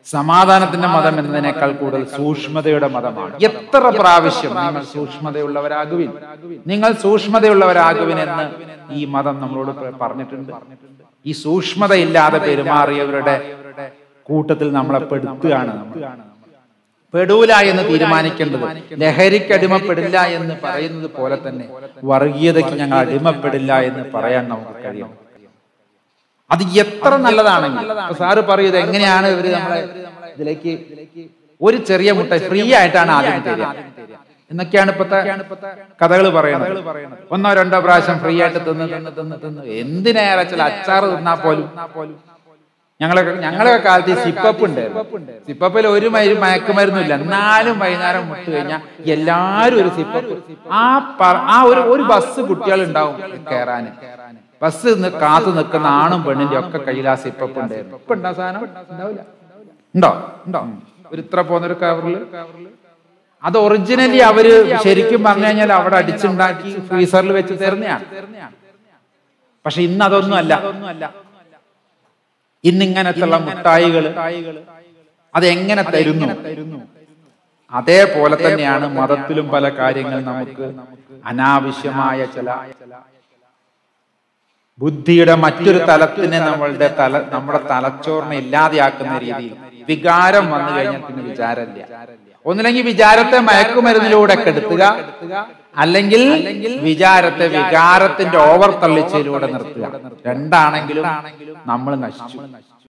സമാധാനത്തിന്റെ മതം എന്നതിനേക്കാൾ കൂടുതൽ സൂക്ഷ്മതയുടെ മതമാണ് എത്ര പ്രാവശ്യം നിങ്ങൾ സൂക്ഷ്മതയുള്ളവരാകുവിൻ നിങ്ങൾ സൂക്ഷ്മതയുള്ളവരാകുവിൻ എന്ന് ഈ മതം നമ്മളോട് പ- പറഞ്ഞിട്ടുണ്ട് ഈ സൂക്ഷ്മതയില്ലാതെ പെരുമാറിയവരുടെ കൂട്ടത്തിൽ നമ്മളെ പെടുത്തുകയാണ് നമ്മൾ പെടൂല എന്ന് തീരുമാനിക്കേണ്ടത് ലഹരിക്ക് അടിമപ്പെടില്ല എന്ന് പറയുന്നത് പോലെ തന്നെ വർഗീയതയ്ക്ക് ഞങ്ങൾ അടിമപ്പെടില്ല എന്ന് പറയാൻ നമുക്ക് കഴിയണം അത് എത്ര നല്ലതാണെങ്കിൽ ഇപ്പൊ സാറ് പറയും ഇത് എങ്ങനെയാണ് ഇവര് നമ്മളെ ഇതിലേക്ക് ഒരു ചെറിയ മുട്ട ഫ്രീ ആയിട്ടാണ് ആദ്യം തരിക എന്നൊക്കെയാണ് ഇപ്പത്തെ കഥകൾ പറയുന്നത് ഒന്നോ രണ്ടോ പ്രാവശ്യം ഫ്രീ ആയിട്ട് തിന്ന് തിന്ന് തിന്ന് തിന്ന് എന്തിനേറെ ചില അച്ചാറ് തിന്നാ പോലും ഞങ്ങളൊക്കെ ഞങ്ങളൊക്കെ കാലത്ത് ഈ സിപ്പപ്പ് ഉണ്ടായിരുന്നു സിപ്പപ്പിൽ ഒരു മരു മയക്കുമരുന്നും ഇല്ല എന്നാലും വൈകുന്നേരം മുട്ട് കഴിഞ്ഞാൽ എല്ലാരും ഒരു സിപ്പപ്പ് ആ പ- ആ ഒരു ഒരു ബസ് കുട്ടികൾ ഉണ്ടാവും കയറാന് ബസ് നി- കാത്തു നിൽക്കുന്ന ആണും പെണ്ണിന്റെ ഒക്കെ കയ്യിൽ ആ സിപ്പപ്പ് ഉണ്ടായിരുന്നു ഇപ്പൊ ഉണ്ടോ സാധനം ഉണ്ടാവില്ല ഉണ്ടോ ഉണ്ടോ ഒരു ഇത്ര പോകുന്നൊരു കവറില് അത് ഒറിജിനലി അവര് ശരിക്കും പറഞ്ഞു കഴിഞ്ഞാൽ അവിടെ അടിച്ചുണ്ടാക്കി ഫ്രീസറിൽ വെച്ച് തരുന്നതാണ് പക്ഷെ ഇന്ന് അതൊന്നും അല്ല ഇന്നിങ്ങനത്തുള്ള മുട്ടായികൾ അതെങ്ങനെ തരുന്നു അതേപോലെ തന്നെയാണ് മതത്തിലും പല കാര്യങ്ങൾ നമുക്ക് അനാവശ്യമായ ചില ബുദ്ധിയുടെ മറ്റൊരു തലത്തിനെ നമ്മളുടെ തല നമ്മുടെ തലച്ചോറിനെ ഇല്ലാതെയാക്കുന്ന രീതിയിൽ വികാരം വന്നു കഴിഞ്ഞാൽ പിന്നെ വിചാരമില്ല ഒന്നില്ലെങ്കിൽ വിചാരത്തെ മയക്കുമരുന്നിലൂടെ കെടുത്തുക അല്ലെങ്കിൽ വിചാരത്തെ വികാരത്തിന്റെ ഓവർ തള്ളിച്ചയിലൂടെ നിർത്തുക രണ്ടാണെങ്കിലും നമ്മൾ നശിച്ചു